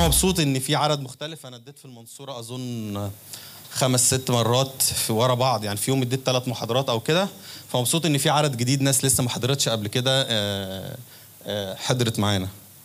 مبسوط ان في عدد مختلف انا اديت في المنصوره اظن خمس ست مرات في ورا بعض يعني في يوم اديت ثلاث محاضرات او كده فمبسوط ان في عدد جديد ناس لسه ما حضرتش قبل كده آه، آه، حضرت معانا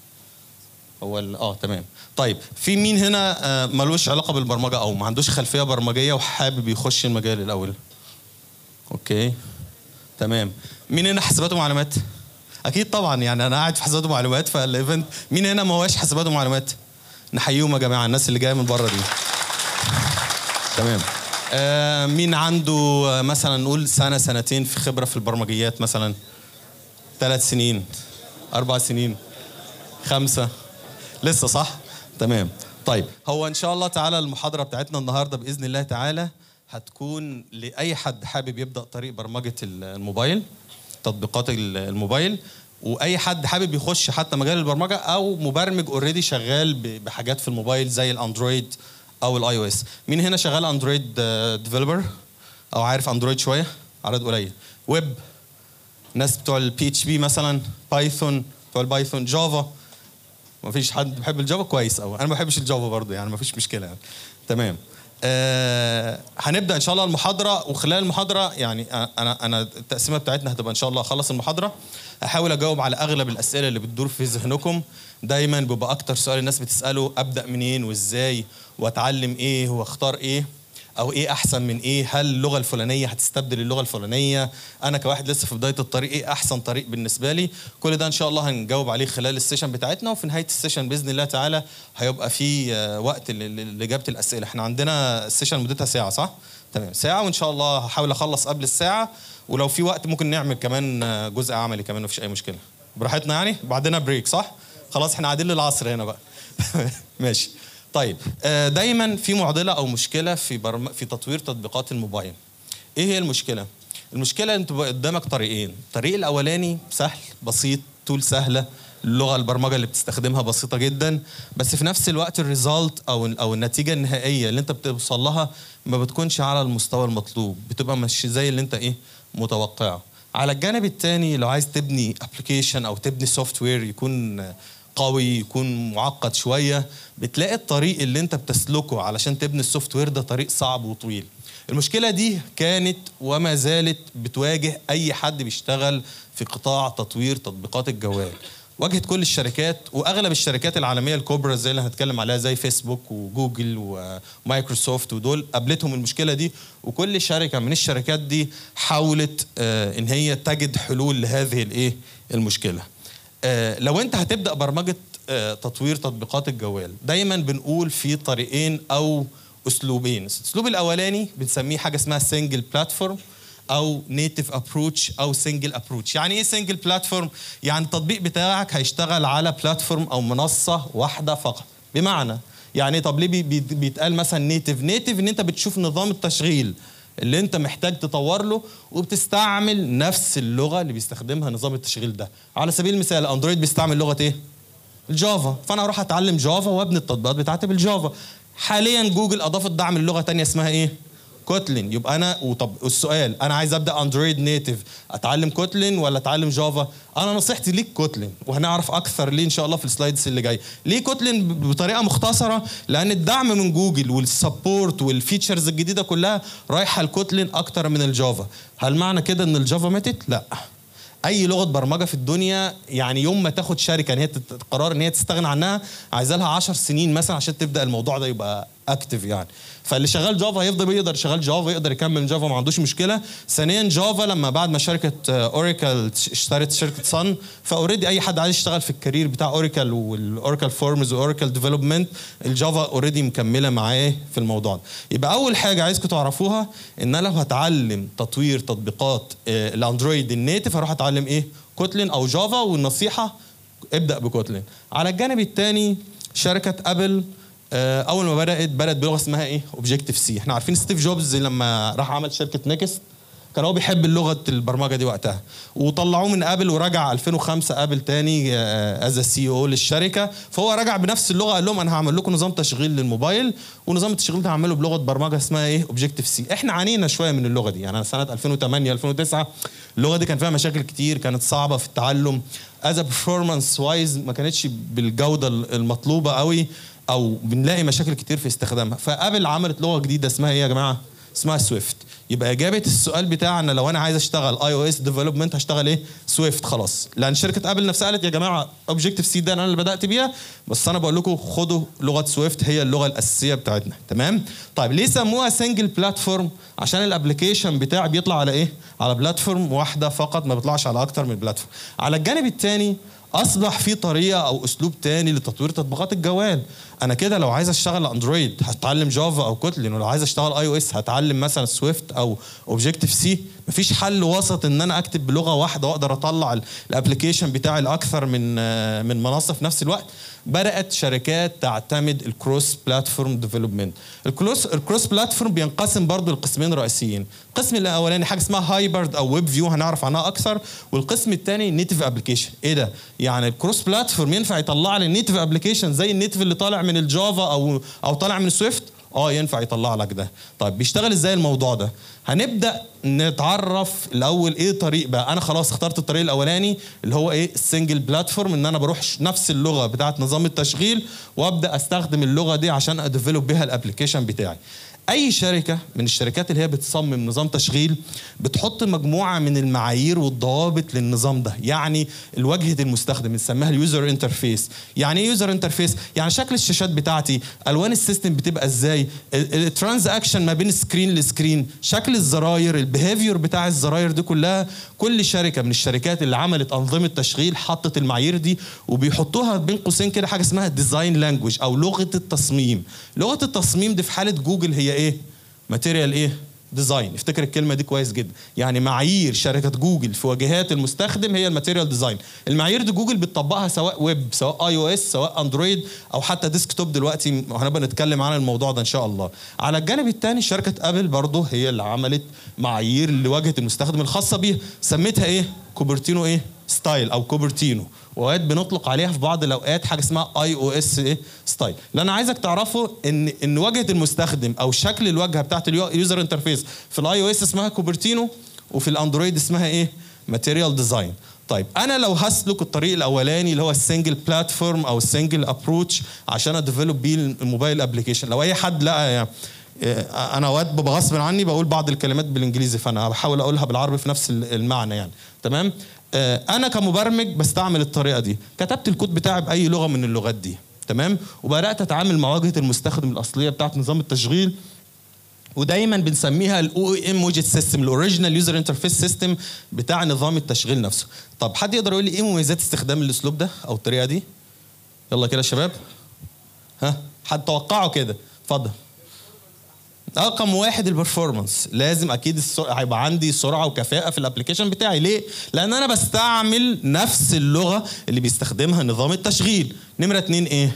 هو ال- اه تمام طيب في مين هنا آه، ملوش علاقه بالبرمجه او ما عندوش خلفيه برمجيه وحابب يخش المجال الاول اوكي تمام مين هنا حسابات ومعلومات اكيد طبعا يعني انا قاعد في حسابات ومعلومات فالايفنت مين هنا ما هواش حسابات ومعلومات نحييهم يا جماعه الناس اللي جايه من بره دي تمام آه مين عنده آه، مثلا نقول سنه سنتين في خبره في البرمجيات مثلا ثلاث سنين اربع سنين خمسه لسه صح تمام طيب هو ان شاء الله تعالى المحاضره بتاعتنا النهارده باذن الله تعالى هتكون لاي حد حابب يبدا طريق برمجه الموبايل تطبيقات الموبايل واي حد حابب يخش حتى مجال البرمجه او مبرمج اوريدي شغال ب- بحاجات في الموبايل زي الاندرويد او الاي او اس مين هنا شغال اندرويد ديفلوبر او عارف اندرويد شويه عدد قليل ويب ناس بتوع البي اتش بي مثلا بايثون بتوع البايثون جافا ما فيش حد بيحب الجافا كويس قوي انا ما بحبش الجافا برضه يعني ما فيش مشكله يعني تمام آه هنبدا ان شاء الله المحاضره وخلال المحاضره يعني انا انا التقسيمه بتاعتنا هتبقى ان شاء الله اخلص المحاضره احاول اجاوب على اغلب الاسئله اللي بتدور في ذهنكم دايما بيبقى اكتر سؤال الناس بتساله ابدا منين وازاي واتعلم ايه واختار ايه او ايه احسن من ايه هل اللغه الفلانيه هتستبدل اللغه الفلانيه انا كواحد لسه في بدايه الطريق ايه احسن طريق بالنسبه لي كل ده ان شاء الله هنجاوب عليه خلال السيشن بتاعتنا وفي نهايه السيشن باذن الله تعالى هيبقى في آه، وقت ل- ل- لاجابه الاسئله احنا عندنا السيشن مدتها ساعه صح تمام ساعه وان شاء الله هحاول اخلص قبل الساعه ولو في وقت ممكن نعمل كمان آه، جزء عملي كمان مفيش اي مشكله براحتنا يعني بعدنا بريك صح خلاص احنا قاعدين للعصر هنا بقى ماشي طيب آه، دايما في معضله او مشكله في برم... في تطوير تطبيقات الموبايل ايه هي المشكله المشكله انت بقى قدامك طريقين الطريق الاولاني سهل بسيط تول سهله اللغه البرمجه اللي بتستخدمها بسيطه جدا بس في نفس الوقت الريزالت او او النتيجه النهائيه اللي انت بتوصل لها ما بتكونش على المستوى المطلوب بتبقى مش زي اللي انت ايه متوقعه على الجانب الثاني لو عايز تبني ابلكيشن او تبني سوفت وير يكون قوي يكون معقد شويه بتلاقي الطريق اللي انت بتسلكه علشان تبني السوفت وير ده طريق صعب وطويل المشكله دي كانت وما زالت بتواجه اي حد بيشتغل في قطاع تطوير تطبيقات الجوال واجهت كل الشركات واغلب الشركات العالميه الكبرى زي اللي هنتكلم عليها زي فيسبوك وجوجل ومايكروسوفت ودول قابلتهم المشكله دي وكل شركه من الشركات دي حاولت آه، ان هي تجد حلول لهذه الايه المشكله آه، لو انت هتبدا برمجه آه، تطوير تطبيقات الجوال دايما بنقول في طريقين او اسلوبين الاسلوب الاولاني بنسميه حاجه اسمها سنجل بلاتفورم او نيتف ابروتش او سنجل ابروتش يعني ايه سنجل بلاتفورم يعني التطبيق بتاعك هيشتغل على بلاتفورم او منصه واحده فقط بمعنى يعني طب ليه بي- بي- بيتقال مثلا نيتف نيتف ان انت بتشوف نظام التشغيل اللي انت محتاج تطور له وبتستعمل نفس اللغه اللي بيستخدمها نظام التشغيل ده على سبيل المثال اندرويد بيستعمل لغه ايه الجافا فانا اروح اتعلم جافا وابني التطبيقات بتاعتي بالجافا حاليا جوجل اضافت دعم للغه تانية اسمها ايه كوتلين يبقى انا وطب السؤال انا عايز ابدا اندرويد نيتف اتعلم كوتلين ولا اتعلم جافا انا نصيحتي ليك كوتلين وهنعرف اكثر ليه ان شاء الله في السلايدز اللي جاي ليه كوتلين ب- بطريقه مختصره لان الدعم من جوجل والسبورت والفيتشرز الجديده كلها رايحه لكوتلين اكتر من الجافا هل معنى كده ان الجافا ماتت لا اي لغه برمجه في الدنيا يعني يوم ما تاخد شركه ان هي تت- قرار ان هي تستغنى عنها عايزه لها 10 سنين مثلا عشان تبدا الموضوع ده يبقى اكتف يعني فاللي شغال جافا هيفضل يقدر يشغل جافا يقدر يكمل جافا ما عندوش مشكله ثانيا جافا لما بعد ما شركه اوريكل اشترت شركه صن فاوريدي اي حد عايز يشتغل في الكارير بتاع اوريكل والاوراكل فورمز واوراكل ديفلوبمنت الجافا اوريدي مكمله معاه في الموضوع ده يبقى اول حاجه عايزكم تعرفوها ان انا لو هتعلم تطوير تطبيقات آه، الاندرويد النيتف هروح اتعلم ايه كوتلين او جافا والنصيحه ابدا بكوتلين على الجانب الثاني شركه ابل آه، اول ما بدات بدات بلغه اسمها ايه اوبجيكتيف سي احنا عارفين ستيف جوبز لما راح عمل شركه نيكست كان هو بيحب اللغه البرمجه دي وقتها وطلعوه من ابل ورجع 2005 ابل تاني از سي او للشركه فهو رجع بنفس اللغه قال لهم انا هعمل لكم نظام تشغيل للموبايل ونظام التشغيل ده هعمله بلغه برمجه اسمها ايه اوبجيكتيف سي احنا عانينا شويه من اللغه دي يعني أنا سنه 2008 2009 اللغه دي كان فيها مشاكل كتير كانت صعبه في التعلم از برفورمانس وايز ما كانتش بالجوده المطلوبه قوي او بنلاقي مشاكل كتير في استخدامها فابل عملت لغه جديده اسمها ايه يا جماعه اسمها سويفت يبقى اجابه السؤال بتاعنا لو انا عايز اشتغل اي او اس ديفلوبمنت هشتغل ايه سويفت خلاص لان شركه ابل نفسها قالت يا جماعه اوبجيكتيف سي ده انا اللي بدات بيها بس انا بقول لكم خدوا لغه سويفت هي اللغه الاساسيه بتاعتنا تمام طيب ليه سموها سنجل بلاتفورم عشان الابلكيشن بتاعي بيطلع على ايه على بلاتفورم واحده فقط ما بيطلعش على اكتر من بلاتفورم على الجانب الثاني اصبح في طريقه او اسلوب تاني لتطوير تطبيقات الجوال انا كده لو عايز اشتغل اندرويد هتعلم جافا او كوتلين ولو عايز اشتغل اي او اس هتعلم مثلا سويفت او اوبجيكتيف سي مفيش حل وسط ان انا اكتب بلغه واحده واقدر اطلع الابلكيشن بتاعي لاكثر من من منصه في نفس الوقت بدات شركات تعتمد الكروس بلاتفورم ديفلوبمنت الكروس الكروس بلاتفورم بينقسم برضو لقسمين رئيسيين القسم الاولاني حاجه اسمها هايبرد او ويب فيو هنعرف عنها اكثر والقسم الثاني نيتيف ابلكيشن ايه ده يعني الكروس بلاتفورم ينفع يطلع لي النيتيف ابلكيشن زي النيتيف اللي طالع من الجافا او او طالع من سويفت اه ينفع يطلع لك ده طيب بيشتغل ازاي الموضوع ده هنبدا نتعرف الاول ايه طريق بقى انا خلاص اخترت الطريق الاولاني اللي هو ايه السنجل بلاتفورم ان انا بروح نفس اللغه بتاعه نظام التشغيل وابدا استخدم اللغه دي عشان اديفلوب بيها الابلكيشن بتاعي اي شركه من الشركات اللي هي بتصمم نظام تشغيل بتحط مجموعه من المعايير والضوابط للنظام ده يعني الواجهه المستخدم بنسميها اليوزر انترفيس يعني ايه يوزر انترفيس يعني شكل الشاشات بتاعتي الوان السيستم بتبقى ازاي الترانزاكشن ما بين سكرين لسكرين شكل الزراير البيهيفير بتاع الزراير دي كلها كل شركه من الشركات اللي عملت انظمه تشغيل حطت المعايير دي وبيحطوها بين قوسين كده حاجه اسمها ديزاين لانجوج او لغه التصميم لغه التصميم دي في حاله جوجل هي ايه ماتيريال ايه ديزاين افتكر الكلمه دي كويس جدا يعني معايير شركه جوجل في واجهات المستخدم هي الماتيريال ديزاين المعايير دي جوجل بتطبقها سواء ويب سواء اي او اس سواء اندرويد او حتى ديسكتوب دلوقتي هنبقى نتكلم عن الموضوع ده ان شاء الله على الجانب الثاني شركه ابل برضه هي اللي عملت معايير لواجهه المستخدم الخاصه بيها سميتها ايه كوبرتينو ايه ستايل او كوبرتينو واوقات بنطلق عليها في بعض الاوقات حاجه اسمها اي او اس ستايل اللي انا عايزك تعرفه ان ان واجهه المستخدم او شكل الواجهه بتاعت اليوزر انترفيس في الاي او اس اسمها كوبرتينو وفي الاندرويد اسمها ايه ماتيريال ديزاين طيب انا لو هسلك الطريق الاولاني اللي هو السنجل بلاتفورم او السنجل ابروتش عشان اديفلوب بيه الموبايل ابلكيشن لو اي حد لقى يعني انا اوقات ببقى غصب عني بقول بعض الكلمات بالانجليزي فانا بحاول اقولها بالعربي في نفس المعنى يعني تمام انا كمبرمج بستعمل الطريقه دي كتبت الكود بتاعي باي لغه من اللغات دي تمام وبدات اتعامل مع واجهه المستخدم الاصليه بتاعت نظام التشغيل ودايما بنسميها الاو ام ويجت سيستم الاوريجينال يوزر انترفيس سيستم بتاع نظام التشغيل نفسه طب حد يقدر يقول لي ايه مميزات استخدام الاسلوب ده او الطريقه دي يلا كده يا شباب ها حد توقعه كده اتفضل رقم واحد البرفورمانس لازم اكيد هيبقى عندي سرعه وكفاءه في الابلكيشن بتاعي ليه لان انا بستعمل نفس اللغه اللي بيستخدمها نظام التشغيل نمره اتنين ايه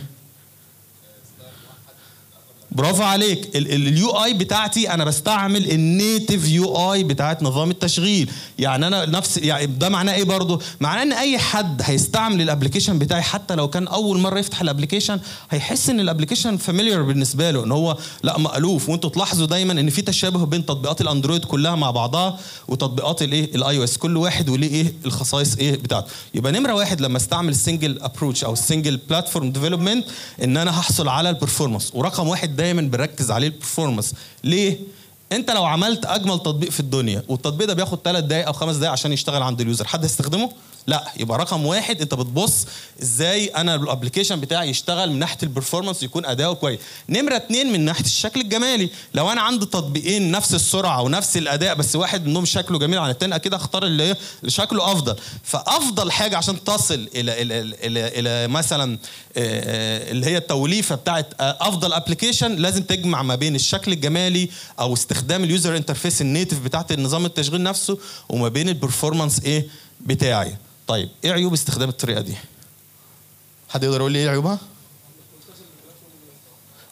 برافو عليك اليو اي بتاعتي انا بستعمل النيتف يو اي بتاعت نظام التشغيل يعني انا نفس يعني ده معناه ايه برضه معناه ان اي حد هيستعمل الابلكيشن بتاعي حتى لو كان اول مره يفتح الابلكيشن هيحس ان الابلكيشن فاميليار بالنسبه له ان هو لا مالوف وانتوا تلاحظوا دايما ان في تشابه بين تطبيقات الاندرويد كلها مع بعضها وتطبيقات الايه الاي او اس كل واحد وليه ايه الخصائص ايه بتاعته يبقى نمره واحد لما استعمل السنجل ابروتش او السنجل بلاتفورم ديفلوبمنت ان انا هحصل على البرفورمانس ورقم واحد دايما بنركز عليه البرفورمانس ليه انت لو عملت اجمل تطبيق في الدنيا والتطبيق ده بياخد ثلاث دقائق او خمس دقائق عشان يشتغل عند اليوزر حد هيستخدمه لا يبقى رقم واحد انت بتبص ازاي انا الابلكيشن بتاعي يشتغل من ناحيه البرفورمانس يكون اداؤه كويس نمره اتنين من ناحيه الشكل الجمالي لو انا عندي تطبيقين نفس السرعه ونفس الاداء بس واحد منهم شكله جميل عن التاني اكيد اختار اللي اللي شكله افضل فافضل حاجه عشان تصل الى الى الى, إلى مثلا اللي هي التوليفه بتاعت افضل ابلكيشن لازم تجمع ما بين الشكل الجمالي او استخدام اليوزر انترفيس النيتف بتاعت النظام التشغيل نفسه وما بين البرفورمانس ايه بتاعي طيب ايه عيوب استخدام الطريقه دي حد يقدر يقول لي ايه عيوبها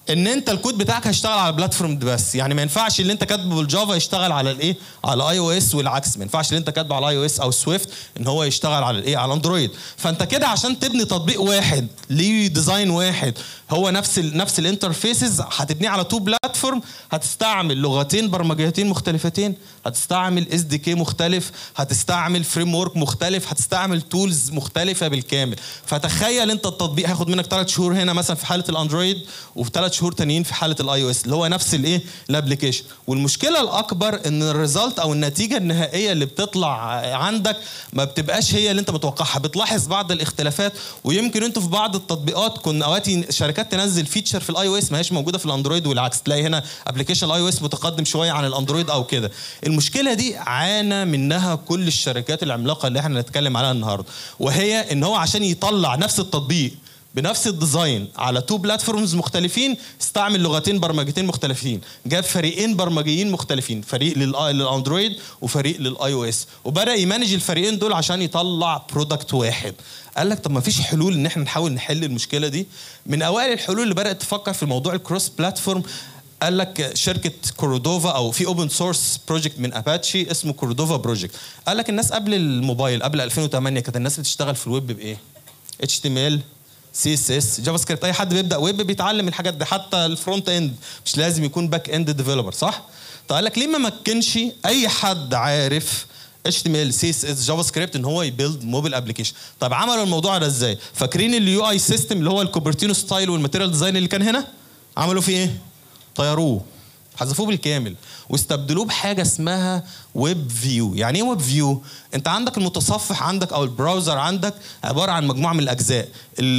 ان انت الكود بتاعك هيشتغل على البلاتفورم ده بس يعني ما ينفعش اللي انت كاتبه بالجافا يشتغل على الايه على اي او اس والعكس ما ينفعش اللي انت كاتبه على اي او اس او سويفت ان هو يشتغل على الايه على اندرويد فانت كده عشان تبني تطبيق واحد ليه ديزاين واحد هو نفس ال نفس الانترفيسز هتبنيه على تو بلاتفورم هتستعمل لغتين برمجيتين مختلفتين هتستعمل اس دي كي مختلف هتستعمل فريم ورك مختلف هتستعمل تولز مختلفه بالكامل فتخيل انت التطبيق هياخد منك ثلاث شهور هنا مثلا في حاله الاندرويد وفي ثلاث شهور تانيين في حاله الاي او اس اللي هو نفس الايه الابلكيشن والمشكله الاكبر ان الريزلت او النتيجه النهائيه اللي بتطلع عندك ما بتبقاش هي اللي انت متوقعها بتلاحظ بعض الاختلافات ويمكن انتوا في بعض التطبيقات كنا اوقات شركات تنزل فيتشر في الاي او اس ما هيش موجوده في الاندرويد والعكس تلاقي هنا ابلكيشن الاي او اس متقدم شويه عن الاندرويد او كده المشكله دي عانى منها كل الشركات العملاقه اللي احنا هنتكلم عليها النهارده وهي ان هو عشان يطلع نفس التطبيق بنفس الديزاين على تو بلاتفورمز مختلفين استعمل لغتين برمجتين مختلفين جاب فريقين برمجيين مختلفين فريق للاندرويد وفريق للاي او اس وبدا يمانج الفريقين دول عشان يطلع برودكت واحد قال لك طب ما فيش حلول ان احنا نحاول نحل المشكله دي من اوائل الحلول اللي بدات تفكر في موضوع الكروس بلاتفورم قال لك شركه كوردوفا او في اوبن سورس بروجكت من اباتشي اسمه كوردوفا بروجكت قال لك الناس قبل الموبايل قبل 2008 كانت الناس بتشتغل في الويب بايه اتش تي ام ال سي اس اس جافا سكريبت اي حد بيبدا ويب بيتعلم الحاجات دي حتى الفرونت اند مش لازم يكون باك اند ديفلوبر صح طيب قال لك ليه ما مكنش اي حد عارف اتش تي ام ال سي اس اس جافا سكريبت ان هو يبيلد موبايل ابلكيشن طب عملوا الموضوع ده ازاي فاكرين اليو اي سيستم اللي هو الكوبرتينو ستايل والماتيريال ديزاين اللي كان هنا عملوا فيه ايه طيروه حذفوه بالكامل واستبدلوه بحاجه اسمها ويب فيو يعني ايه ويب فيو انت عندك المتصفح عندك او البراوزر عندك عباره عن مجموعه من الاجزاء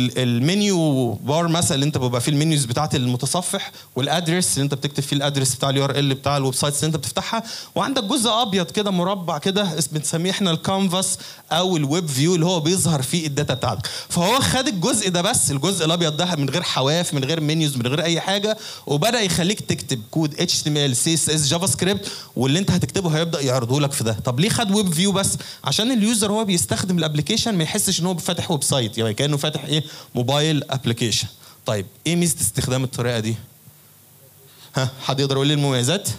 المنيو بار مثلا اللي انت بيبقى فيه المنيوز بتاعت المتصفح والادرس اللي انت بتكتب فيه الادرس بتاع اليو ار ال بتاع الويب سايتس اللي انت بتفتحها وعندك جزء ابيض كده مربع كده بنسميه احنا الكانفاس او الويب فيو اللي هو بيظهر فيه الداتا بتاعتك فهو خد الجزء ده بس الجزء الابيض ده من غير حواف من غير منيوز من غير اي حاجه وبدا يخليك تكتب كود اتش تي ام ال سي اس اس جافا سكريبت واللي انت هتكتبه هيبدا يعرضه لك في ده طب ليه خد ويب فيو بس عشان اليوزر هو بيستخدم الابلكيشن ما يحسش ان هو فاتح ويب سايت يعني كانه فاتح ايه موبايل ابلكيشن طيب ايه ميزه استخدام الطريقه دي ها حد يقدر يقول لي المميزات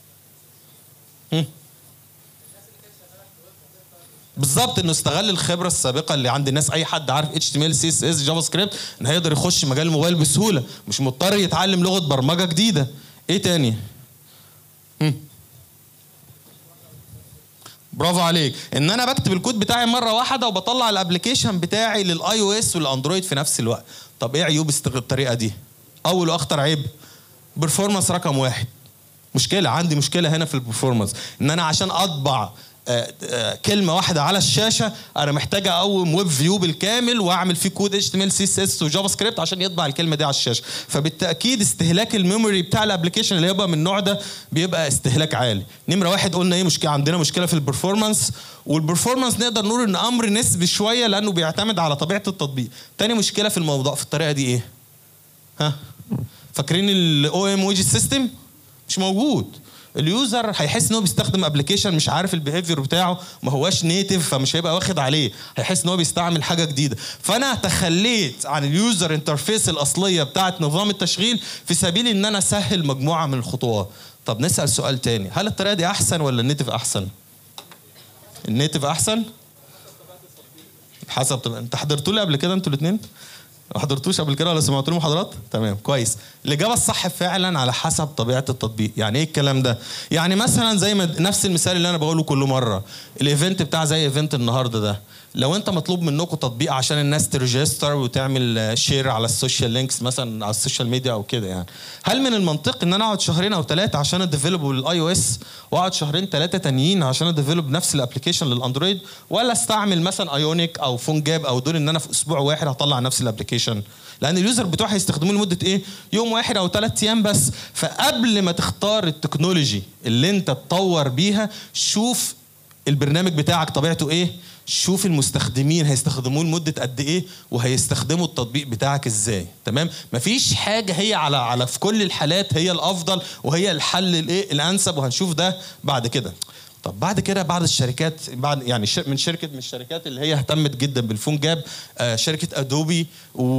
بالظبط انه استغل الخبره السابقه اللي عند الناس اي حد عارف اتش تي ام ال سي اس اس جافا سكريبت ان هيقدر يخش مجال الموبايل بسهوله مش مضطر يتعلم لغه برمجه جديده ايه تاني برافو عليك ان انا بكتب الكود بتاعي مره واحده وبطلع الابلكيشن بتاعي للاي او اس والاندرويد في نفس الوقت طب ايه عيوب الطريقه دي اول واخطر عيب برفورمانس رقم واحد مشكله عندي مشكله هنا في البرفورمانس ان انا عشان اطبع آه، آه، كلمه واحده على الشاشه انا محتاج اقوم ويب فيو بالكامل واعمل فيه كود اتش تي ام ال سي اس اس وجافا سكريبت عشان يطبع الكلمه دي على الشاشه فبالتاكيد استهلاك الميموري بتاع الابلكيشن اللي يبقى من النوع ده بيبقى استهلاك عالي نمره واحد قلنا ايه مشكله عندنا مشكله في البرفورمانس والبرفورمانس نقدر نقول ان امر نسبي شويه لانه بيعتمد على طبيعه التطبيق تاني مشكله في الموضوع في الطريقه دي ايه ها فاكرين الاو ام ويجت سيستم مش موجود اليوزر هيحس ان هو بيستخدم ابلكيشن مش عارف البيهيفير بتاعه ما هواش نيتف فمش هيبقى واخد عليه هيحس ان هو بيستعمل حاجه جديده فانا تخليت عن اليوزر انترفيس الاصليه بتاعه نظام التشغيل في سبيل ان انا اسهل مجموعه من الخطوات طب نسال سؤال تاني هل الطريقه دي احسن ولا النيتف احسن النيتف احسن حسب طب انت حضرتوا لي قبل كده انتوا الاثنين ما حضرتوش قبل كده ولا سمعتوا له محاضرات؟ تمام كويس. الاجابه الصح فعلا على حسب طبيعه التطبيق، يعني ايه الكلام ده؟ يعني مثلا زي ما نفس المثال اللي انا بقوله كل مره، الايفنت بتاع زي ايفنت النهارده ده، لو انت مطلوب منكم تطبيق عشان الناس تريجستر وتعمل شير على السوشيال لينكس مثلا على السوشيال ميديا او كده يعني هل من المنطق ان انا اقعد شهرين او ثلاثه عشان اديفلوب بالاي او اس واقعد شهرين ثلاثه تانيين عشان اديفلوب نفس الابلكيشن للاندرويد ولا استعمل مثلا ايونيك او فون جاب او دول ان انا في اسبوع واحد هطلع نفس الابلكيشن لان اليوزر بتوعي هيستخدموه لمده ايه يوم واحد او ثلاث ايام بس فقبل ما تختار التكنولوجي اللي انت تطور بيها شوف البرنامج بتاعك طبيعته ايه شوف المستخدمين هيستخدموه لمده قد ايه وهيستخدموا التطبيق بتاعك ازاي تمام مفيش حاجه هي على على في كل الحالات هي الافضل وهي الحل الايه الانسب وهنشوف ده بعد كده طب بعد كده بعض الشركات بعد يعني من شركه من الشركات اللي هي اهتمت جدا بالفون جاب آه شركه ادوبي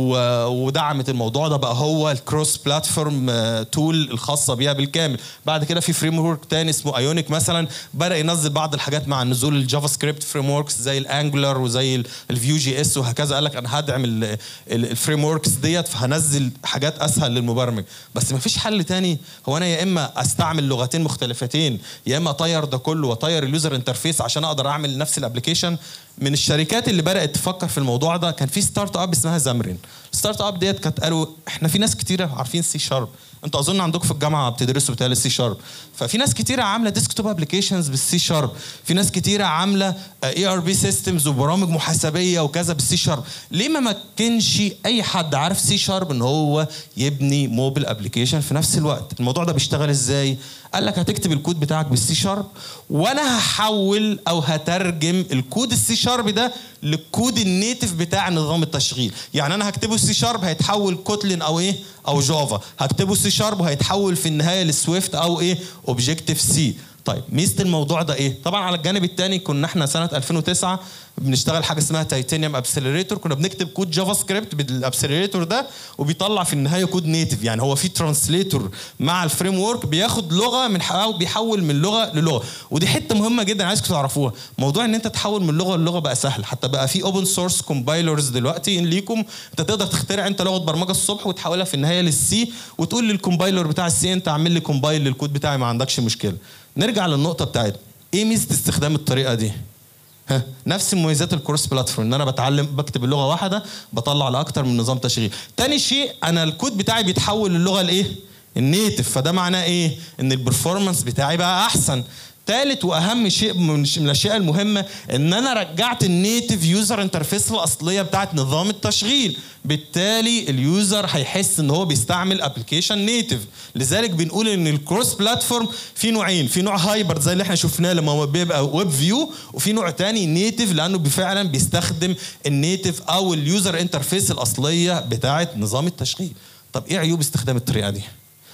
ودعمت الموضوع ده بقى هو الكروس بلاتفورم تول الخاصه بيها بالكامل بعد كده في فريم ورك تاني اسمه ايونيك مثلا بدا ينزل بعض الحاجات مع نزول الجافا سكريبت فريم وركس زي الانجلر وزي الفيو جي اس وهكذا قال لك انا هدعم الفريم وركس ديت فهنزل حاجات اسهل للمبرمج بس ما فيش حل تاني هو انا يا اما استعمل لغتين مختلفتين يا اما اطير ده كله واطير اليوزر انترفيس عشان اقدر اعمل نفس الابلكيشن من الشركات اللي بدات تفكر في الموضوع ده كان في ستارت اب اسمها زمرين الستارت اب ديت كانت قالوا احنا في ناس كتيره عارفين سي شارب انتوا اظن عندكم في الجامعه بتدرسوا بتاع السي شارب ففي ناس كتيره عامله ديسكتوب ابلكيشنز بالسي شارب في ناس كتيره عامله اي ار بي سيستمز وبرامج محاسبيه وكذا بالسي شارب ليه ما مكنش اي حد عارف سي شارب ان هو يبني موبل ابلكيشن في نفس الوقت الموضوع ده بيشتغل ازاي قال لك هتكتب الكود بتاعك بالسي شارب وانا هحول او هترجم الكود السي شارب ده للكود النيتف بتاع نظام التشغيل يعني انا هكتبه سي شارب هيتحول كوتلين او ايه او جافا هكتبه سي شارب وهيتحول في النهايه لسويفت او ايه اوبجيكتيف سي طيب ميزه الموضوع ده ايه طبعا على الجانب الثاني كنا احنا سنه 2009 بنشتغل حاجه اسمها تيتانيوم ابسلريتور كنا بنكتب كود جافا سكريبت بالابسلريتور ده وبيطلع في النهايه كود نيتف يعني هو في ترانسليتور مع الفريم ورك بياخد لغه من بيحول من لغه للغه ودي حته مهمه جدا عايزكم تعرفوها موضوع ان انت تحول من لغه للغه بقى سهل حتى بقى في اوبن سورس كومبايلرز دلوقتي ليكم انت تقدر تخترع انت لغه برمجه الصبح وتحولها في النهايه للسي وتقول للكومبايلر بتاع السي انت اعمل لي كومبايل للكود بتاعي ما عندكش مشكله نرجع للنقطه بتاعتنا ايه ميزه استخدام الطريقه دي ها نفس مميزات الكورس بلاتفورم ان انا بتعلم بكتب اللغه واحده بطلع لاكتر من نظام تشغيل تاني شيء انا الكود بتاعي بيتحول للغه الايه النيتف فده معناه ايه ان البرفورمانس بتاعي بقى احسن ثالث واهم شيء من الاشياء المهمه ان انا رجعت النيتف يوزر انترفيس الاصليه بتاعت نظام التشغيل بالتالي اليوزر هيحس ان هو بيستعمل ابلكيشن نيتف لذلك بنقول ان الكروس بلاتفورم في نوعين في نوع هايبرد زي اللي احنا شفناه لما هو بيبقى ويب فيو وفي نوع تاني نيتف لانه فعلا بيستخدم النيتف او اليوزر انترفيس الاصليه بتاعت نظام التشغيل طب ايه عيوب استخدام الطريقه دي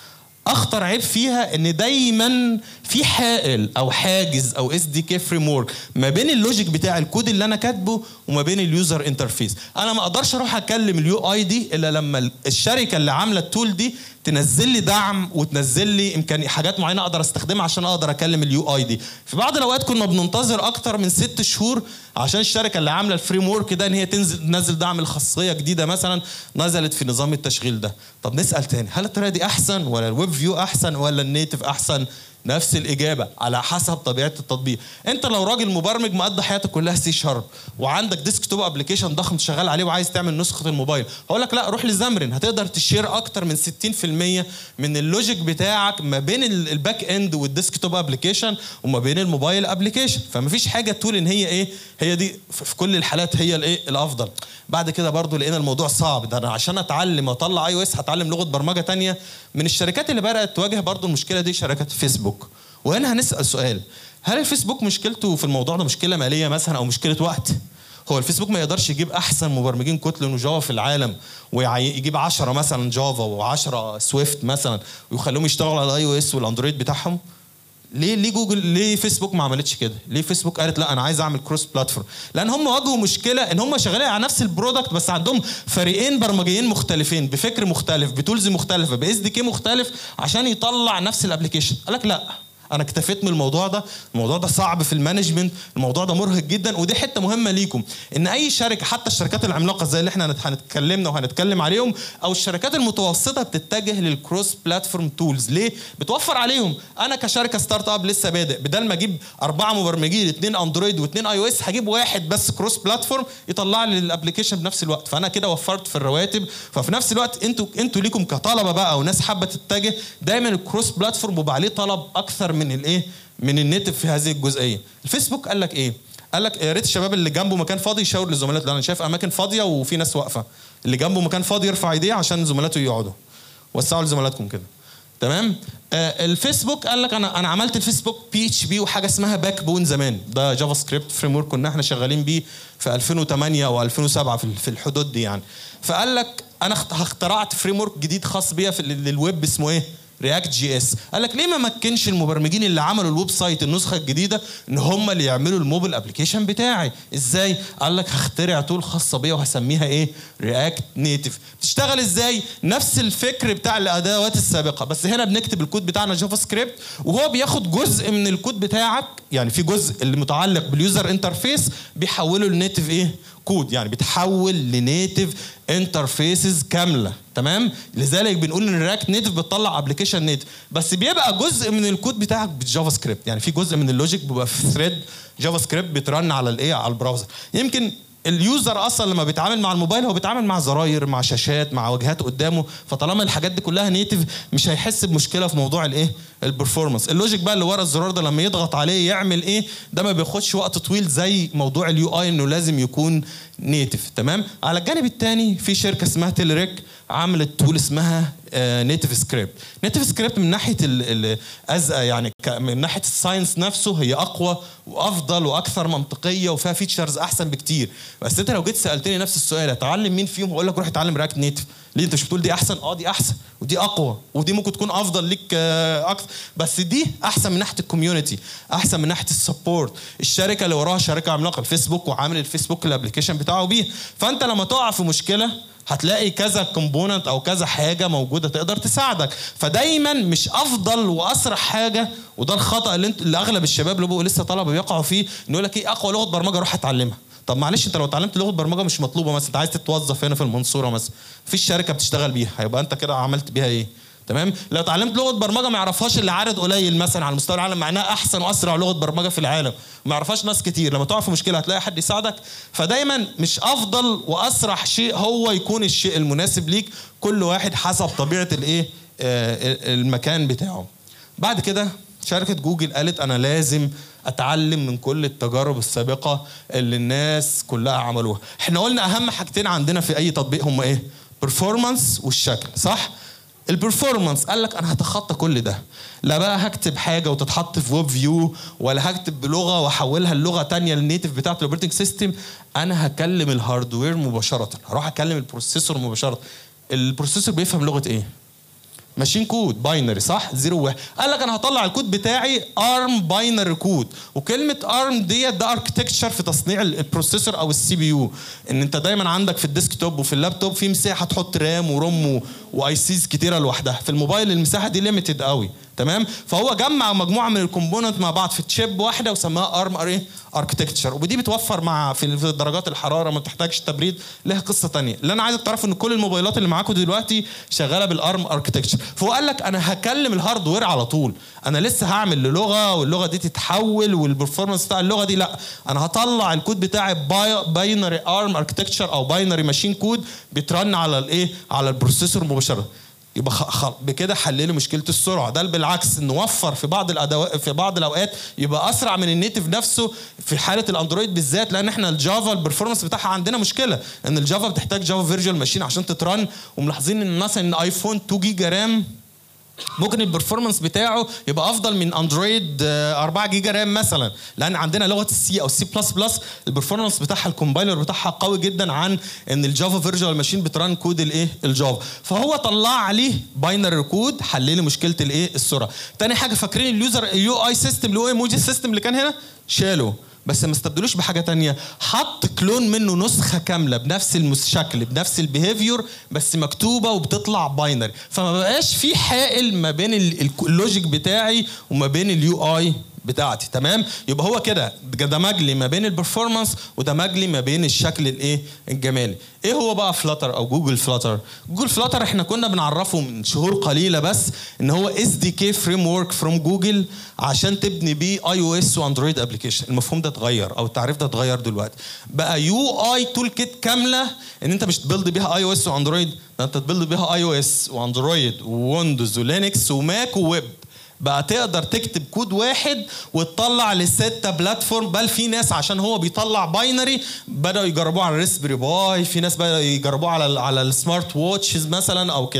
اخطر عيب فيها ان دايما في حائل او حاجز او اس دي كي فريم ورك ما بين اللوجيك بتاع الكود اللي انا كاتبه وما بين اليوزر انترفيس انا ما اقدرش اروح اكلم اليو اي دي الا لما الشركه اللي عامله التول دي تنزل لي دعم وتنزل لي امكانيات حاجات معينه اقدر استخدمها عشان اقدر اكلم اليو اي دي في بعض الاوقات كنا بننتظر اكتر من ست شهور عشان الشركه اللي عامله الفريم ورك ده ان هي تنزل تنزل دعم الخاصيه جديده مثلا نزلت في نظام التشغيل ده طب نسال تاني هل الطريقه دي احسن ولا الويب فيو احسن ولا النيتف احسن نفس الاجابه على حسب طبيعه التطبيق انت لو راجل مبرمج مقضي حياتك كلها سي شارب وعندك ديسك توب ابلكيشن ضخم شغال عليه وعايز تعمل نسخه الموبايل هقول لك لا روح لزمرن هتقدر تشير اكتر من 60% من اللوجيك بتاعك ما بين الباك اند والديسك توب ابلكيشن وما بين الموبايل ابلكيشن فما فيش حاجه تقول ان هي ايه هي دي في كل الحالات هي الايه الافضل بعد كده برضو لقينا الموضوع صعب ده انا عشان اتعلم واطلع اي او اس هتعلم لغه برمجه تانية من الشركات اللي بدات تواجه برضو المشكله دي شركات فيسبوك وهنا هنسال سؤال هل الفيسبوك مشكلته في الموضوع ده مشكله ماليه مثلا او مشكله وقت هو الفيسبوك ما يقدرش يجيب احسن مبرمجين كوتلين وجافا في العالم ويجيب 10 مثلا جافا و10 سويفت مثلا ويخليهم يشتغلوا على الاي او اس والاندرويد بتاعهم ليه ليه جوجل ليه فيسبوك ما عملتش كده؟ ليه فيسبوك قالت لا انا عايز اعمل كروس بلاتفورم؟ لان هم واجهوا مشكله ان هم شغالين على نفس البرودكت بس عندهم فريقين برمجيين مختلفين بفكر مختلف بتولز مختلفه باس دي كي مختلف عشان يطلع نفس الابلكيشن قال لك لا انا اكتفيت من الموضوع ده الموضوع ده صعب في المانجمنت الموضوع ده مرهق جدا ودي حته مهمه ليكم ان اي شركه حتى الشركات العملاقه زي اللي احنا هنتكلمنا وهنتكلم عليهم او الشركات المتوسطه بتتجه للكروس بلاتفورم تولز ليه بتوفر عليهم انا كشركه ستارت اب لسه بادئ بدل ما اجيب اربعه مبرمجين اثنين اندرويد واثنين اي او اس هجيب واحد بس كروس بلاتفورم يطلع لي الابلكيشن بنفس الوقت فانا كده وفرت في الرواتب ففي نفس الوقت انتوا انتوا ليكم كطلبه بقى وناس حابه تتجه دايما الكروس بلاتفورم بيبقى عليه طلب اكثر من الايه من النيتف في هذه الجزئيه الفيسبوك قال لك ايه قال لك يا ريت الشباب اللي جنبه مكان فاضي يشاور لزملاته انا شايف اماكن فاضيه وفي ناس واقفه اللي جنبه مكان فاضي يرفع ايديه عشان زملاته يقعدوا وسعوا لزملاتكم كده تمام آه الفيسبوك قال لك انا انا عملت الفيسبوك بي اتش بي وحاجه اسمها باك بون زمان ده جافا سكريبت فريم ورك كنا احنا شغالين بيه في 2008 او 2007 في الحدود دي يعني فقال لك انا اخترعت فريم ورك جديد خاص بيا في للويب اسمه ايه رياكت جي اس قال لك ليه ما مكنش المبرمجين اللي عملوا الويب سايت النسخه الجديده ان هم اللي يعملوا الموبايل ابلكيشن بتاعي ازاي قال لك هخترع تول خاصه بيا وهسميها ايه رياكت نيتف بتشتغل ازاي نفس الفكر بتاع الادوات السابقه بس هنا بنكتب الكود بتاعنا جافا سكريبت وهو بياخد جزء من الكود بتاعك يعني في جزء اللي متعلق باليوزر انترفيس بيحوله لنيتف ايه كود يعني بتحول لنيتف انترفيسز كامله تمام لذلك بنقول ان الرياكت نيتف بتطلع ابلكيشن نيتف بس بيبقى جزء من الكود بتاعك بالجافا سكريبت يعني في جزء من اللوجيك بيبقى في ثريد جافا سكريبت بيترن على الايه على البراوزر يمكن اليوزر اصلا لما بيتعامل مع الموبايل هو بيتعامل مع زراير مع شاشات مع واجهات قدامه فطالما الحاجات دي كلها نيتف مش هيحس بمشكله في موضوع الايه البرفورمانس اللوجيك بقى اللي ورا الزرار ده لما يضغط عليه يعمل ايه ده ما بياخدش وقت طويل زي موضوع اليو اي انه لازم يكون نيتف تمام على الجانب الثاني في شركه اسمها تيلريك عملت تول اسمها نيتف سكريبت نيتف سكريبت من ناحيه الازقه يعني من ناحيه الساينس نفسه هي اقوى وافضل واكثر منطقيه وفيها فيتشرز احسن بكتير بس انت لو جيت سالتني نفس السؤال اتعلم مين فيهم هقول لك روح اتعلم رياكت نيتف ليه انت مش بتقول دي احسن اه دي احسن ودي اقوى ودي ممكن تكون افضل ليك اكتر بس دي احسن من ناحيه الكوميونتي احسن من ناحيه السبورت الشركه اللي وراها شركه عملاقه الفيسبوك وعامل الفيسبوك الابلكيشن بتاعه بيه فانت لما تقع في مشكله هتلاقي كذا كومبوننت او كذا حاجه موجوده تقدر تساعدك فدايما مش افضل واسرع حاجه وده الخطا اللي, انت اللي اغلب الشباب اللي بقوا لسه طلبه بيقعوا فيه انه يقول لك ايه اقوى لغه برمجه روح اتعلمها طب معلش انت لو اتعلمت لغه برمجه مش مطلوبه مثلا انت عايز تتوظف هنا في المنصوره مثلا مفيش شركه بتشتغل بيها هيبقى انت كده عملت بيها ايه تمام لو اتعلمت لغه برمجه ما يعرفهاش الا عدد قليل مثلا على مستوى العالم مع انها احسن واسرع لغه برمجه في العالم ما يعرفهاش ناس كتير لما تقع في مشكله هتلاقي حد يساعدك فدايما مش افضل واسرع شيء هو يكون الشيء المناسب ليك كل واحد حسب طبيعه الايه آه المكان بتاعه بعد كده شركه جوجل قالت انا لازم اتعلم من كل التجارب السابقه اللي الناس كلها عملوها احنا قلنا اهم حاجتين عندنا في اي تطبيق هم ايه performance والشكل صح البرفورمانس قال لك انا هتخطى كل ده لا بقى هكتب حاجه وتتحط في ويب فيو ولا هكتب بلغه واحولها للغه تانية للنيتف بتاعت الاوبريتنج سيستم انا هكلم الهاردوير مباشره هروح اكلم البروسيسور مباشره البروسيسور بيفهم لغه ايه ماشين كود باينري صح زيرو واحد قال لك انا هطلع الكود بتاعي ارم باينري كود وكلمه ارم ديت ده اركتكتشر في تصنيع البروسيسور او السي بي يو ان انت دايما عندك في الديسك توب وفي اللابتوب في مساحه تحط رام وروم واي سيز كتيره لوحدها في الموبايل المساحه دي ليميتد قوي تمام فهو جمع مجموعه من الكومبوننت مع بعض في تشيب واحده وسماها ارم اري اركتكتشر ودي بتوفر مع في درجات الحراره ما بتحتاجش تبريد لها قصه تانية اللي انا عايزك تعرفوا ان كل الموبايلات اللي معاكم دلوقتي شغاله بالارم اركتكتشر فهو قال لك انا هكلم الهاردوير على طول انا لسه هعمل للغه واللغه دي تتحول والبرفورمانس بتاع اللغه دي لا انا هطلع الكود بتاعي باينري ارم اركتكتشر او باينري ماشين كود بيترن على الايه على البروسيسور مباشره يبقى خ... بكده حللوا مشكله السرعه ده بالعكس نوفر في بعض الادوات في بعض الاوقات يبقى اسرع من النيتف نفسه في حاله الاندرويد بالذات لان احنا الجافا البرفورمانس بتاعها عندنا مشكله ان الجافا بتحتاج جافا فيرجوال ماشين عشان تترن وملاحظين ان مثلا ان ايفون 2 جيجا رام ممكن البرفورمانس بتاعه يبقى افضل من اندرويد 4 جيجا رام مثلا لان عندنا لغه السي او السي بلس بلس البرفورمانس بتاعها الكومبايلر بتاعها قوي جدا عن ان الجافا فيرجوال ماشين بتران كود الايه الجافا فهو طلع عليه باينري كود حل لي مشكله الايه السرعه تاني حاجه فاكرين اليوزر اليو اي سيستم اللي هو ايموجي سيستم اللي كان هنا شاله بس ما استبدلوش بحاجه تانية حط كلون منه نسخه كامله بنفس الشكل بنفس البيهيفير بس مكتوبه وبتطلع باينري فما بقاش في حائل ما بين اللوجيك بتاعي وما بين اليو اي بتاعتي تمام يبقى هو كده دمج لي ما بين البرفورمانس ودمج لي ما بين الشكل الايه الجمالي ايه هو بقى فلاتر او جوجل فلاتر جوجل فلاتر احنا كنا بنعرفه من شهور قليله بس ان هو اس دي كي فريم ورك فروم جوجل عشان تبني بيه اي او اس واندرويد ابلكيشن المفهوم ده اتغير او التعريف ده اتغير دلوقتي بقى يو اي تول كيت كامله ان انت مش تبيلد بيها اي او اس واندرويد ده انت تبيلد بيها اي او اس واندرويد وويندوز ولينكس وماك وويب بقى تقدر تكتب كود واحد وتطلع للستة بلاتفورم بل في ناس عشان هو بيطلع باينري بدأوا يجربوه على الريسبري باي في ناس بدأوا يجربوه على ال على السمارت ووتشز مثلا او كده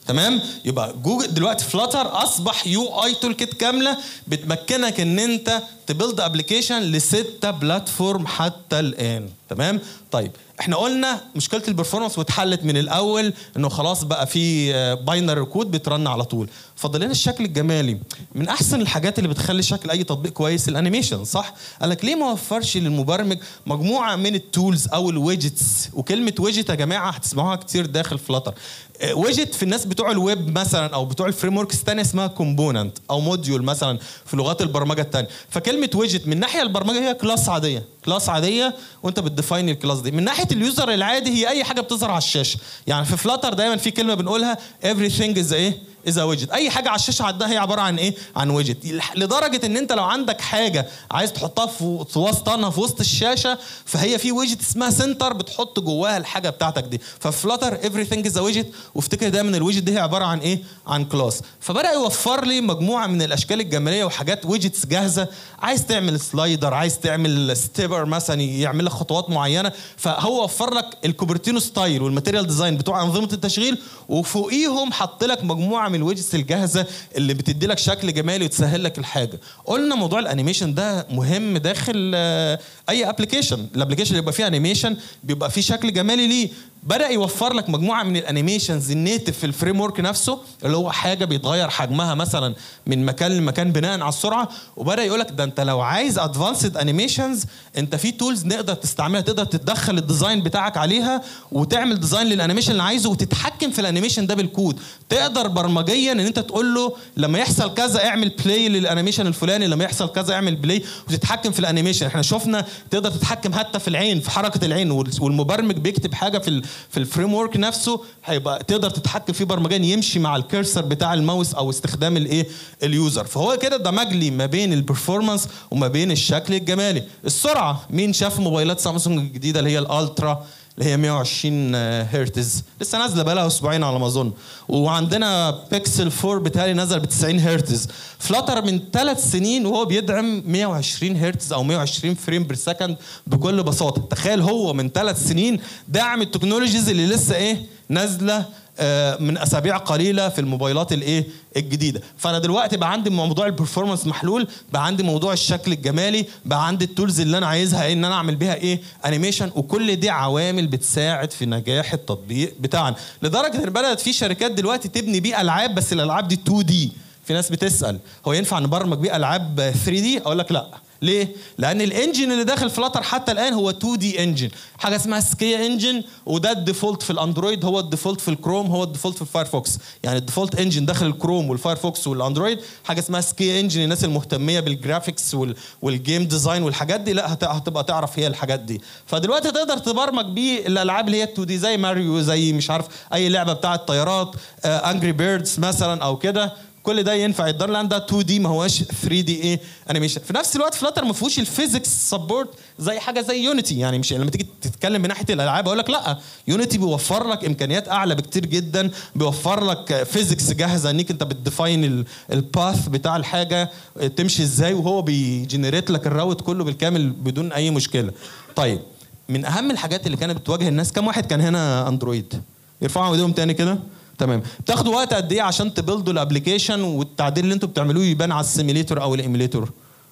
تمام يبقى جوجل دلوقتي فلاتر اصبح يو اي تول كيت كامله بتمكنك ان انت تبيلد ابلكيشن لستة بلاتفورم حتى الان تمام طيب احنا قلنا مشكله البرفورمانس واتحلت من الاول انه خلاص بقى في باينري كود بيترن على طول فاضل لنا الشكل الجمالي من احسن الحاجات اللي بتخلي شكل اي تطبيق كويس الانيميشن صح قال لك ليه ما وفرش للمبرمج مجموعه من التولز او الويجتس وكلمه ويجت يا جماعه هتسمعوها كتير داخل فلاتر ويجت في الناس بتوع الويب مثلا او بتوع الفريم وركس الثانيه اسمها كومبوننت او موديول مثلا في لغات البرمجه الثانيه فكلمه ويجت من ناحيه البرمجه هي كلاس عاديه كلاس عاديه وانت بتديفاين الكلاس دي من ناحيه اليوزر العادي هي اي حاجه بتظهر على الشاشه يعني في فلاتر دايما في كلمه بنقولها everything is ايه اذا ويجت اي حاجه على الشاشه عندها هي عباره عن ايه عن ويجت لدرجه ان انت لو عندك حاجه عايز تحطها في في وسطنا في وسط الشاشه فهي في ويجت اسمها سنتر بتحط جواها الحاجه بتاعتك دي ففلاتر everything is a ويجت وافتكر دايما الويجت دي هي عباره عن ايه عن كلاس فبدا يوفر لي مجموعه من الاشكال الجماليه وحاجات ويجتس جاهزه عايز تعمل سلايدر عايز تعمل ستيبر مثلا يعمل لك خطوات معينه فهو وفر لك الكوبرتينو ستايل والماتيريال ديزاين بتوع انظمه التشغيل وفوقيهم حط لك مجموعه من الويجتس الجاهزه اللي بتدي لك شكل جمالي وتسهل لك الحاجه قلنا موضوع الانيميشن ده مهم داخل آه، اي ابلكيشن الابلكيشن اللي يبقى فيه انيميشن بيبقى فيه شكل جمالي ليه بدا يوفر لك مجموعه من الانيميشنز النيتف في الفريم ورك نفسه اللي هو حاجه بيتغير حجمها مثلا من مكان لمكان بناء على السرعه وبدا يقول لك ده انت لو عايز ادفانسد انيميشنز انت في تولز نقدر تستعملها تقدر تتدخل الديزاين بتاعك عليها وتعمل ديزاين للانيميشن اللي عايزه وتتحكم في الانيميشن ده بالكود تقدر برمجيا ان انت تقول له لما يحصل كذا اعمل بلاي للانيميشن الفلاني لما يحصل كذا اعمل بلاي وتتحكم في الانيميشن احنا شفنا تقدر تتحكم حتى في العين في حركه العين والمبرمج بيكتب حاجه في ال في الفريم ورك نفسه هيبقى تقدر تتحكم فيه برمجيا يمشي مع الكيرسر بتاع الماوس او استخدام الايه اليوزر فهو كده دمج لي ما بين البرفورمانس وما بين الشكل الجمالي السرعه مين شاف موبايلات سامسونج الجديده اللي هي الالترا اللي هي 120 هرتز لسه نازله بقى لها اسبوعين على ما اظن وعندنا بيكسل 4 بتهيألي نزل ب 90 هرتز فلاتر من ثلاث سنين وهو بيدعم 120 هرتز او 120 فريم بير سكند بكل بساطه تخيل هو من ثلاث سنين دعم التكنولوجيز اللي لسه ايه نازله آه، من اسابيع قليله في الموبايلات الايه الجديده فانا دلوقتي بقى عندي موضوع البرفورمانس محلول بقى عندي موضوع الشكل الجمالي بقى عندي التولز اللي انا عايزها إيه ان انا اعمل بيها ايه انيميشن وكل دي عوامل بتساعد في نجاح التطبيق بتاعنا لدرجه ان بدات في شركات دلوقتي تبني بيه العاب بس الالعاب دي 2 دي في ناس بتسال هو ينفع نبرمج بيه العاب 3 دي اقول لك لا ليه؟ لأن الانجن اللي داخل فلاتر حتى الآن هو 2 دي انجن، حاجة اسمها سكيا انجن وده الديفولت في الاندرويد هو الديفولت في الكروم هو الديفولت في الفايرفوكس، يعني الديفولت انجن داخل الكروم والفايرفوكس والاندرويد حاجة اسمها سكيا انجن الناس المهتمية بالجرافيكس وال والجيم ديزاين والحاجات دي لا هت- هتبقى تعرف هي الحاجات دي، فدلوقتي تقدر تبرمج بيه الألعاب اللي هي 2 دي زي ماريو زي مش عارف أي لعبة بتاعة طيارات انجري بيردز مثلا أو كده كل ده ينفع يتدار لان ده 2 دي ما هوش 3 دي ايه انيميشن في نفس الوقت فلاتر ما فيهوش الفيزكس سبورت زي حاجه زي يونيتي يعني مش لما تيجي تتكلم من ناحيه الالعاب اقول لك لا يونيتي بيوفر لك امكانيات اعلى بكتير جدا بيوفر لك فيزكس جاهزه انك انت بتديفاين الباث بتاع الحاجه تمشي ازاي وهو بيجنريت لك الراوت كله بالكامل بدون اي مشكله طيب من اهم الحاجات اللي كانت بتواجه الناس كم واحد كان هنا اندرويد يرفعوا ايديهم تاني كده تمام بتاخدوا وقت قد ايه عشان تبيلدوا الابلكيشن والتعديل اللي انتوا بتعملوه يبان على السيميليتور او الايميليتور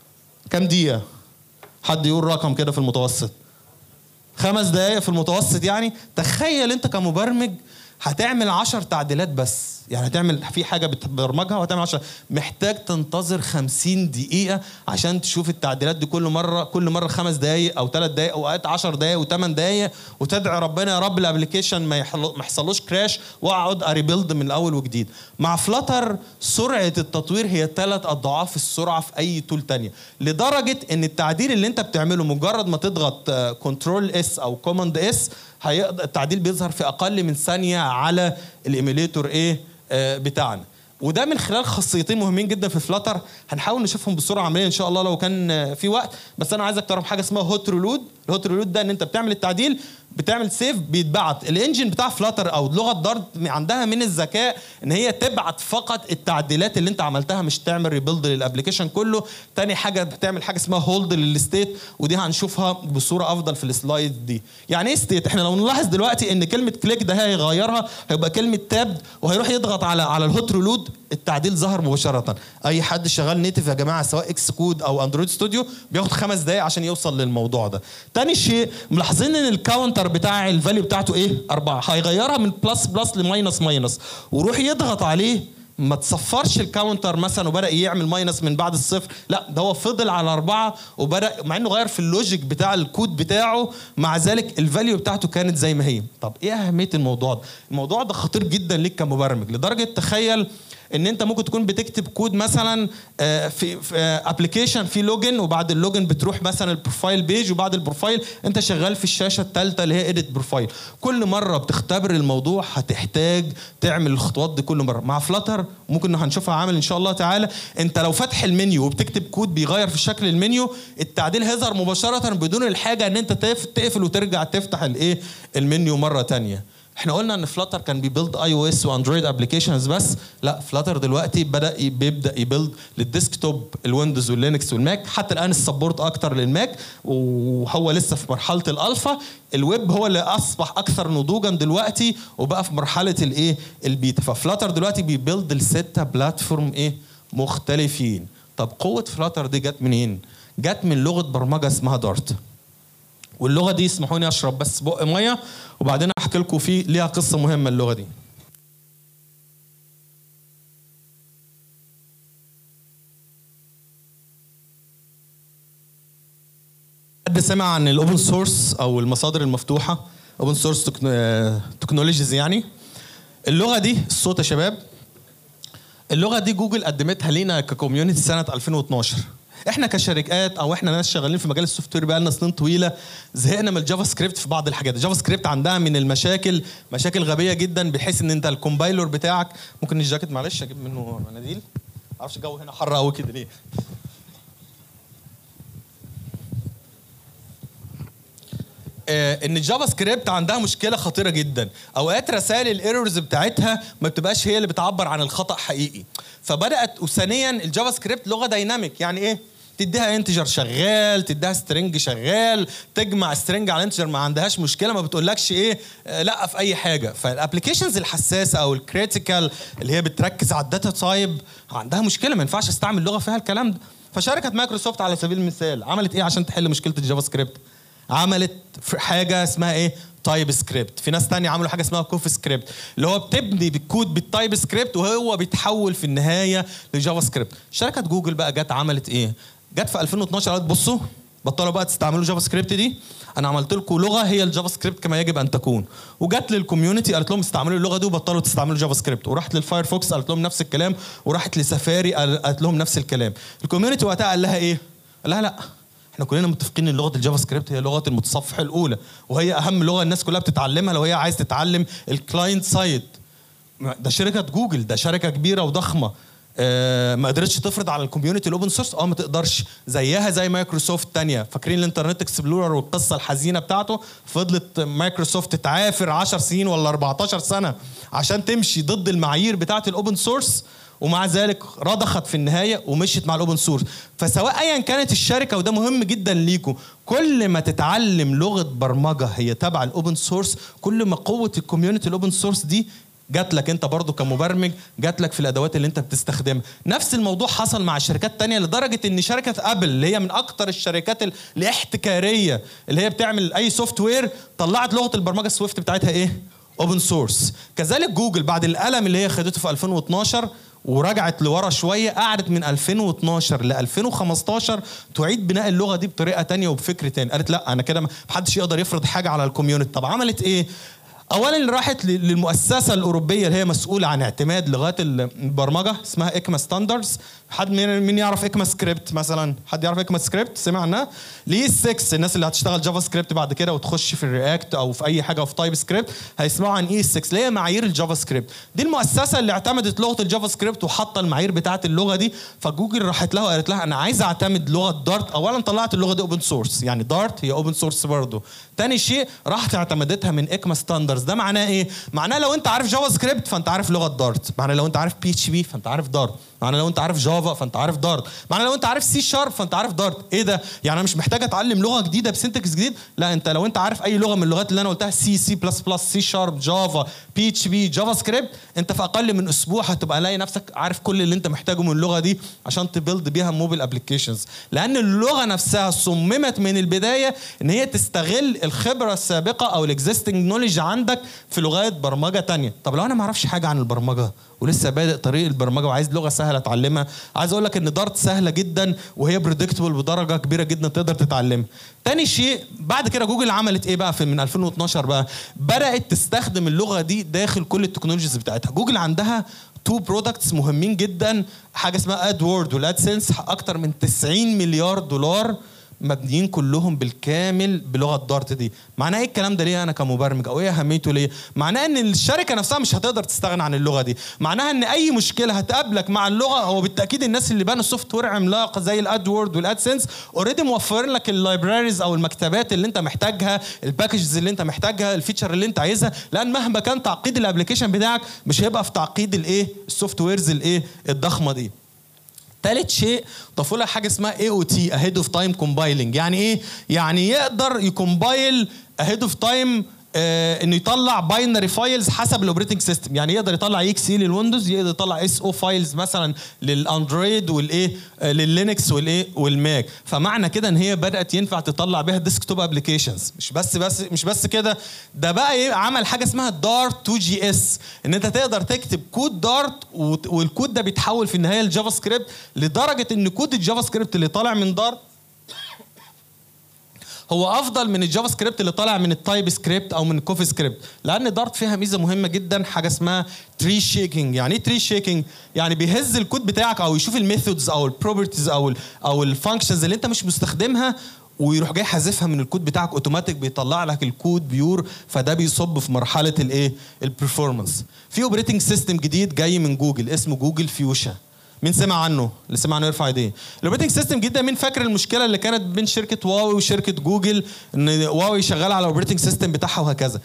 كام دقيقه حد يقول رقم كده في المتوسط خمس دقايق في المتوسط يعني تخيل انت كمبرمج هتعمل عشر تعديلات بس يعني هتعمل في حاجه بتبرمجها وهتعمل 10 محتاج تنتظر 50 دقيقه عشان تشوف التعديلات دي كل مره كل مره خمس دقائق او ثلاث دقائق اوقات 10 دقائق و8 دقائق وتدعي ربنا يا رب الابلكيشن ما يحل- ما يحصلوش كراش واقعد اريبيلد من الاول وجديد مع فلاتر سرعه التطوير هي ثلاث اضعاف السرعه في اي تول تانية لدرجه ان التعديل اللي انت بتعمله مجرد ما تضغط كنترول اس او كوماند اس هيقدر التعديل بيظهر في اقل من ثانيه على الايميليتور ايه آه، بتاعنا وده من خلال خاصيتين مهمين جدا في فلاتر هنحاول نشوفهم بصوره عمليه ان شاء الله لو كان آه، في وقت بس انا عايزك تعرف حاجه اسمها هوت ريلود الهوت ريلود ده ان انت بتعمل التعديل بتعمل سيف بيتبعت الانجن بتاع فلاتر او لغه دارت عندها من الذكاء ان هي تبعت فقط التعديلات اللي انت عملتها مش تعمل ريبيلد للابلكيشن كله تاني حاجه بتعمل حاجه اسمها هولد للستيت ودي هنشوفها بصوره افضل في السلايد دي يعني ايه ستيت احنا لو نلاحظ دلوقتي ان كلمه كليك ده هيغيرها هيبقى كلمه تاب وهيروح يضغط على على الهوت ريلود التعديل ظهر مباشره اي حد شغال نيتف يا جماعه سواء اكس كود او اندرويد ستوديو بياخد خمس دقائق عشان يوصل للموضوع ده تاني شيء ملاحظين ان الكاونتر بتاع الفاليو بتاعته ايه أربعة هيغيرها من بلس بلس لماينس ماينس وروح يضغط عليه ما تصفرش الكاونتر مثلا وبدا يعمل ماينس من بعد الصفر لا ده هو فضل على أربعة وبدا مع انه غير في اللوجيك بتاع الكود بتاعه مع ذلك الفاليو بتاعته كانت زي ما هي طب ايه اهميه الموضوع ده الموضوع ده خطير جدا ليك كمبرمج لدرجه تخيل ان انت ممكن تكون بتكتب كود مثلا آه، في ابلكيشن في لوجن وبعد اللوجن بتروح مثلا البروفايل بيج وبعد البروفايل انت شغال في الشاشه الثالثه اللي هي اديت بروفايل كل مره بتختبر الموضوع هتحتاج تعمل الخطوات دي كل مره مع فلاتر ممكن هنشوفها عامل ان شاء الله تعالى انت لو فاتح المنيو وبتكتب كود بيغير في شكل المنيو التعديل هيظهر مباشره بدون الحاجه ان انت تقفل وترجع تفتح الايه المنيو مره ثانيه احنا قلنا ان فلاتر كان بيبيلد اي او اس واندرويد ابلكيشنز بس لا فلاتر دلوقتي بدا بيبدا يبيلد للديسكتوب الويندوز واللينكس والماك حتى الان السبورت اكتر للماك وهو لسه في مرحله الالفا الويب هو اللي اصبح اكثر نضوجا دلوقتي وبقى في مرحله الايه البيتا ففلاتر دلوقتي بيبيلد لسته بلاتفورم ايه مختلفين طب قوه فلاتر دي جت منين جت من لغه برمجه اسمها دارت واللغه دي اسمحوا لي اشرب بس بق ميه وبعدين احكي لكم في ليها قصه مهمه اللغه دي حد سمع عن الاوبن سورس او المصادر المفتوحه اوبن سورس تكنولوجيز يعني اللغه دي الصوت يا شباب اللغه دي جوجل قدمتها لينا ككوميونتي سنه 2012 احنا كشركات او احنا ناس شغالين في مجال السوفت وير بقالنا سنين طويله زهقنا من الجافا سكريبت في بعض الحاجات الجافا سكريبت عندها من المشاكل مشاكل غبيه جدا بحيث ان انت الكومبايلر بتاعك ممكن الجاكيت معلش اجيب منه مناديل معرفش الجو هنا حر قوي كده ليه آه، ان الجافا سكريبت عندها مشكله خطيره جدا اوقات رسائل الايرورز بتاعتها ما بتبقاش هي اللي بتعبر عن الخطا حقيقي فبدات وثانيا الجافا سكريبت لغه دايناميك يعني ايه تديها انتجر شغال تديها سترنج شغال تجمع سترنج على انتجر ما عندهاش مشكله ما بتقولكش ايه آه، لا في اي حاجه فالابلكيشنز الحساسه او الكريتيكال اللي هي بتركز على الداتا تايب عندها مشكله ما ينفعش استعمل لغه فيها الكلام ده فشركه مايكروسوفت على سبيل المثال عملت ايه عشان تحل مشكله الجافا سكريبت عملت حاجه اسمها ايه تايب سكريبت في ناس تانية عملوا حاجه اسمها كوف سكريبت اللي هو بتبني بالكود بالتايب سكريبت وهو بيتحول في النهايه لجافا سكريبت شركه جوجل بقى جت عملت ايه جت في 2012 قالت بصوا بطلوا بقى تستعملوا جافا سكريبت دي انا عملت لكم لغه هي الجافا سكريبت كما يجب ان تكون وجت للكوميونتي قالت لهم استعملوا اللغه دي وبطلوا تستعملوا جافا سكريبت وراحت للفايرفوكس قالت لهم نفس الكلام وراحت لسفاري قالت لهم نفس الكلام الكوميونتي وقتها قال لها ايه قال لها لا احنا كلنا متفقين ان لغه الجافا سكريبت هي لغه المتصفح الاولى وهي اهم لغه الناس كلها بتتعلمها لو هي عايز تتعلم الكلاينت سايد ده شركه جوجل ده شركه كبيره وضخمه آه ما قدرتش تفرض على الكوميونتي الاوبن سورس اه ما تقدرش زيها زي مايكروسوفت تانية فاكرين الانترنت اكسبلورر والقصه الحزينه بتاعته فضلت مايكروسوفت تعافر 10 سنين ولا 14 سنه عشان تمشي ضد المعايير بتاعه الاوبن سورس ومع ذلك رضخت في النهايه ومشيت مع الاوبن سورس فسواء ايا كانت الشركه وده مهم جدا ليكم كل ما تتعلم لغه برمجه هي تبع الاوبن سورس كل ما قوه الكوميونتي الاوبن سورس دي جات لك انت برضو كمبرمج جات لك في الادوات اللي انت بتستخدمها نفس الموضوع حصل مع شركات تانية لدرجه ان شركه ابل اللي هي من اكتر الشركات الاحتكاريه اللي هي بتعمل اي سوفت وير طلعت لغه البرمجه السويفت بتاعتها ايه اوبن سورس كذلك جوجل بعد القلم اللي هي خدته في 2012 ورجعت لورا شويه قعدت من 2012 ل 2015 تعيد بناء اللغه دي بطريقه تانية وبفكر تاني قالت لا انا كده محدش يقدر يفرض حاجه على الكوميونتي طب عملت ايه اولا راحت للمؤسسه الاوروبيه اللي هي مسؤوله عن اعتماد لغات البرمجه اسمها اكما ستاندردز حد مين يعرف اكما سكريبت مثلا حد يعرف اكما سكريبت سمع عنها ليه 6 الناس اللي هتشتغل جافا سكريبت بعد كده وتخش في الرياكت او في اي حاجه في تايب سكريبت هيسمعوا عن اي 6 اللي هي معايير الجافا سكريبت دي المؤسسه اللي اعتمدت لغه الجافا سكريبت وحاطه المعايير بتاعه اللغه دي فجوجل راحت لها وقالت لها انا عايز اعتمد لغه دارت اولا طلعت اللغه دي اوبن سورس يعني دارت هي اوبن سورس برضه تاني شيء راحت اعتمدتها من اكما ستاندرز ده معناه ايه معناه لو انت عارف جافا سكريبت فانت عارف لغه دارت معناه لو انت عارف بي اتش بي فانت عارف دارت معناه لو انت عارف جافا فانت عارف دارت معناه لو انت عارف سي شارب فانت عارف دارت ايه ده يعني انا مش محتاج اتعلم لغه جديده بسنتكس جديد لا انت لو انت عارف اي لغه من اللغات اللي انا قلتها سي سي بلس بلس سي شارب جافا بي اتش بي جافا سكريبت انت في اقل من اسبوع هتبقى لاقي نفسك عارف كل اللي انت محتاجه من اللغه دي عشان تبيلد بيها موبيل ابلكيشنز لان اللغه نفسها صممت من البدايه ان هي تستغل الخبره السابقه او الاكزيستنج نولج عندك في لغات برمجه تانية طب لو انا ما اعرفش حاجه عن البرمجه ولسه بادئ طريق البرمجه وعايز لغه سهله اتعلمها عايز اقول لك ان دارت سهله جدا وهي بريدكتبل بدرجه كبيره جدا تقدر تتعلمها تاني شيء بعد كده جوجل عملت ايه بقى في من 2012 بقى بدات تستخدم اللغه دي داخل كل التكنولوجيز بتاعتها جوجل عندها تو برودكتس مهمين جدا حاجه اسمها ادورد والادسنس اكتر من 90 مليار دولار مبنيين كلهم بالكامل بلغه دارت دي معناه ايه الكلام ده ليه انا كمبرمج او ايه اهميته ليه معناه ان الشركه نفسها مش هتقدر تستغنى عن اللغه دي معناها ان اي مشكله هتقابلك مع اللغه هو بالتاكيد الناس اللي بنوا سوفت وير عملاق زي الادورد والادسنس اوريدي موفرين لك اللايبراريز او المكتبات اللي انت محتاجها الباكجز اللي انت محتاجها الفيتشر اللي انت عايزها لان مهما كان تعقيد الابلكيشن بتاعك مش هيبقى في تعقيد الايه السوفت ويرز الايه الضخمه دي ثالث شيء ضافوا لها حاجه اسمها اي او تي اهيد اوف تايم كومبايلنج يعني ايه يعني يقدر يكومبايل اهيد اوف تايم آه انه يطلع باينري فايلز حسب الاوبريتنج سيستم يعني يقدر يطلع اكس اي للويندوز يقدر يطلع اس او فايلز مثلا للاندرويد والايه آه لللينكس والايه والماك فمعنى كده ان هي بدات ينفع تطلع بيها ديسكتوب ابلكيشنز مش بس بس مش بس كده ده بقى ايه عمل حاجه اسمها دارت 2 جي اس ان انت تقدر تكتب كود دارت والكود ده بيتحول في النهايه لجافا سكريبت لدرجه ان كود الجافا سكريبت اللي طالع من دارت هو افضل من الجافا سكريبت اللي طالع من التايب سكريبت او من الكوفي سكريبت لان دارت فيها ميزه مهمه جدا حاجه اسمها تري شيكينج يعني ايه تري شيكينج يعني بيهز الكود بتاعك او يشوف الميثودز او البروبرتيز او ال او الفانكشنز اللي انت مش مستخدمها ويروح جاي حذفها من الكود بتاعك اوتوماتيك بيطلع لك الكود بيور فده بيصب في مرحله الايه البرفورمانس في اوبريتنج سيستم جديد جاي من جوجل اسمه جوجل فيوشا مين سمع عنه؟ اللي سمع عنه يرفع ايديه. الاوبريتنج سيستم جدا مين فاكر المشكله اللي كانت بين شركه واوي وشركه جوجل ان واوي شغاله على الاوبريتنج سيستم بتاعها وهكذا.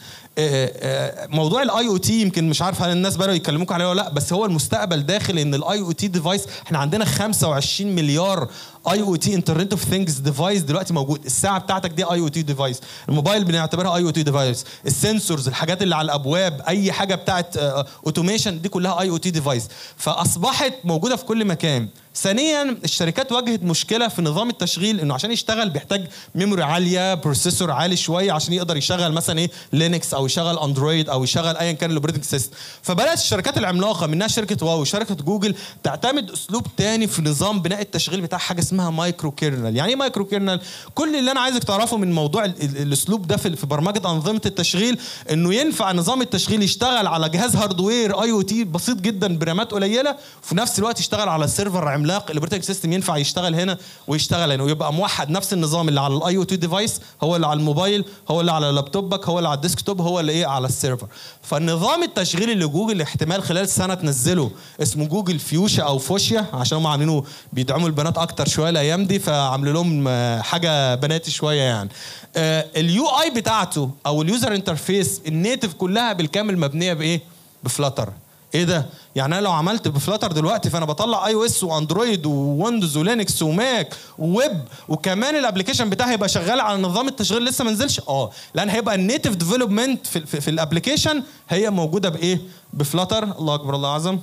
موضوع الاي او تي يمكن مش عارف هل الناس بداوا يكلموك عليه ولا لا بس هو المستقبل داخل ان الاي او تي ديفايس احنا عندنا 25 مليار اي او تي انترنت اوف ثينجز ديفايس دلوقتي موجود الساعه بتاعتك دي اي او تي ديفايس الموبايل بنعتبرها اي او تي ديفايس السنسورز الحاجات اللي على الابواب اي حاجه بتاعت اوتوميشن دي كلها اي او تي ديفايس فاصبحت موجوده في كل مكان ثانيا الشركات واجهت مشكله في نظام التشغيل انه عشان يشتغل بيحتاج ميموري عاليه بروسيسور عالي شويه عشان يقدر يشغل مثلا ايه لينكس او يشغل اندرويد او يشغل ايا كان الاوبريتنج سيستم فبدات الشركات العملاقه منها شركه واو وشركه جوجل تعتمد اسلوب تاني في نظام بناء التشغيل بتاع حاجه اسمها مايكرو كيرنل يعني ايه مايكرو كيرنل كل اللي انا عايزك تعرفه من موضوع الاسلوب ده في برمجه انظمه التشغيل انه ينفع نظام التشغيل يشتغل على جهاز هاردوير اي او تي بسيط جدا برامات قليله وفي نفس الوقت يشتغل على سيرفر عملاق الاوبريتنج سيستم ينفع يشتغل هنا ويشتغل هنا ويبقى موحد نفس النظام اللي على الاي او تي ديفايس هو اللي على الموبايل هو اللي على لابتوبك هو اللي على الديسكتوب هو اللي ايه على السيرفر فالنظام التشغيل اللي جوجل احتمال خلال سنه تنزله اسمه جوجل فيوشا او فوشيا عشان هم عاملينه بيدعموا البنات اكتر شويه الايام دي فعملوا لهم حاجه بناتي شويه يعني اليو اي بتاعته او اليوزر انترفيس النيتف كلها بالكامل مبنيه بايه بفلاتر ايه ده يعني انا لو عملت بفلاتر دلوقتي فانا بطلع اي او اس واندرويد وويندوز ولينكس وماك وويب وكمان الابلكيشن بتاعي هيبقى شغال على نظام التشغيل لسه ما نزلش اه لان هيبقى النيتف ديفلوبمنت في, في, في الابلكيشن هي موجوده بايه بفلاتر الله اكبر الله اعظم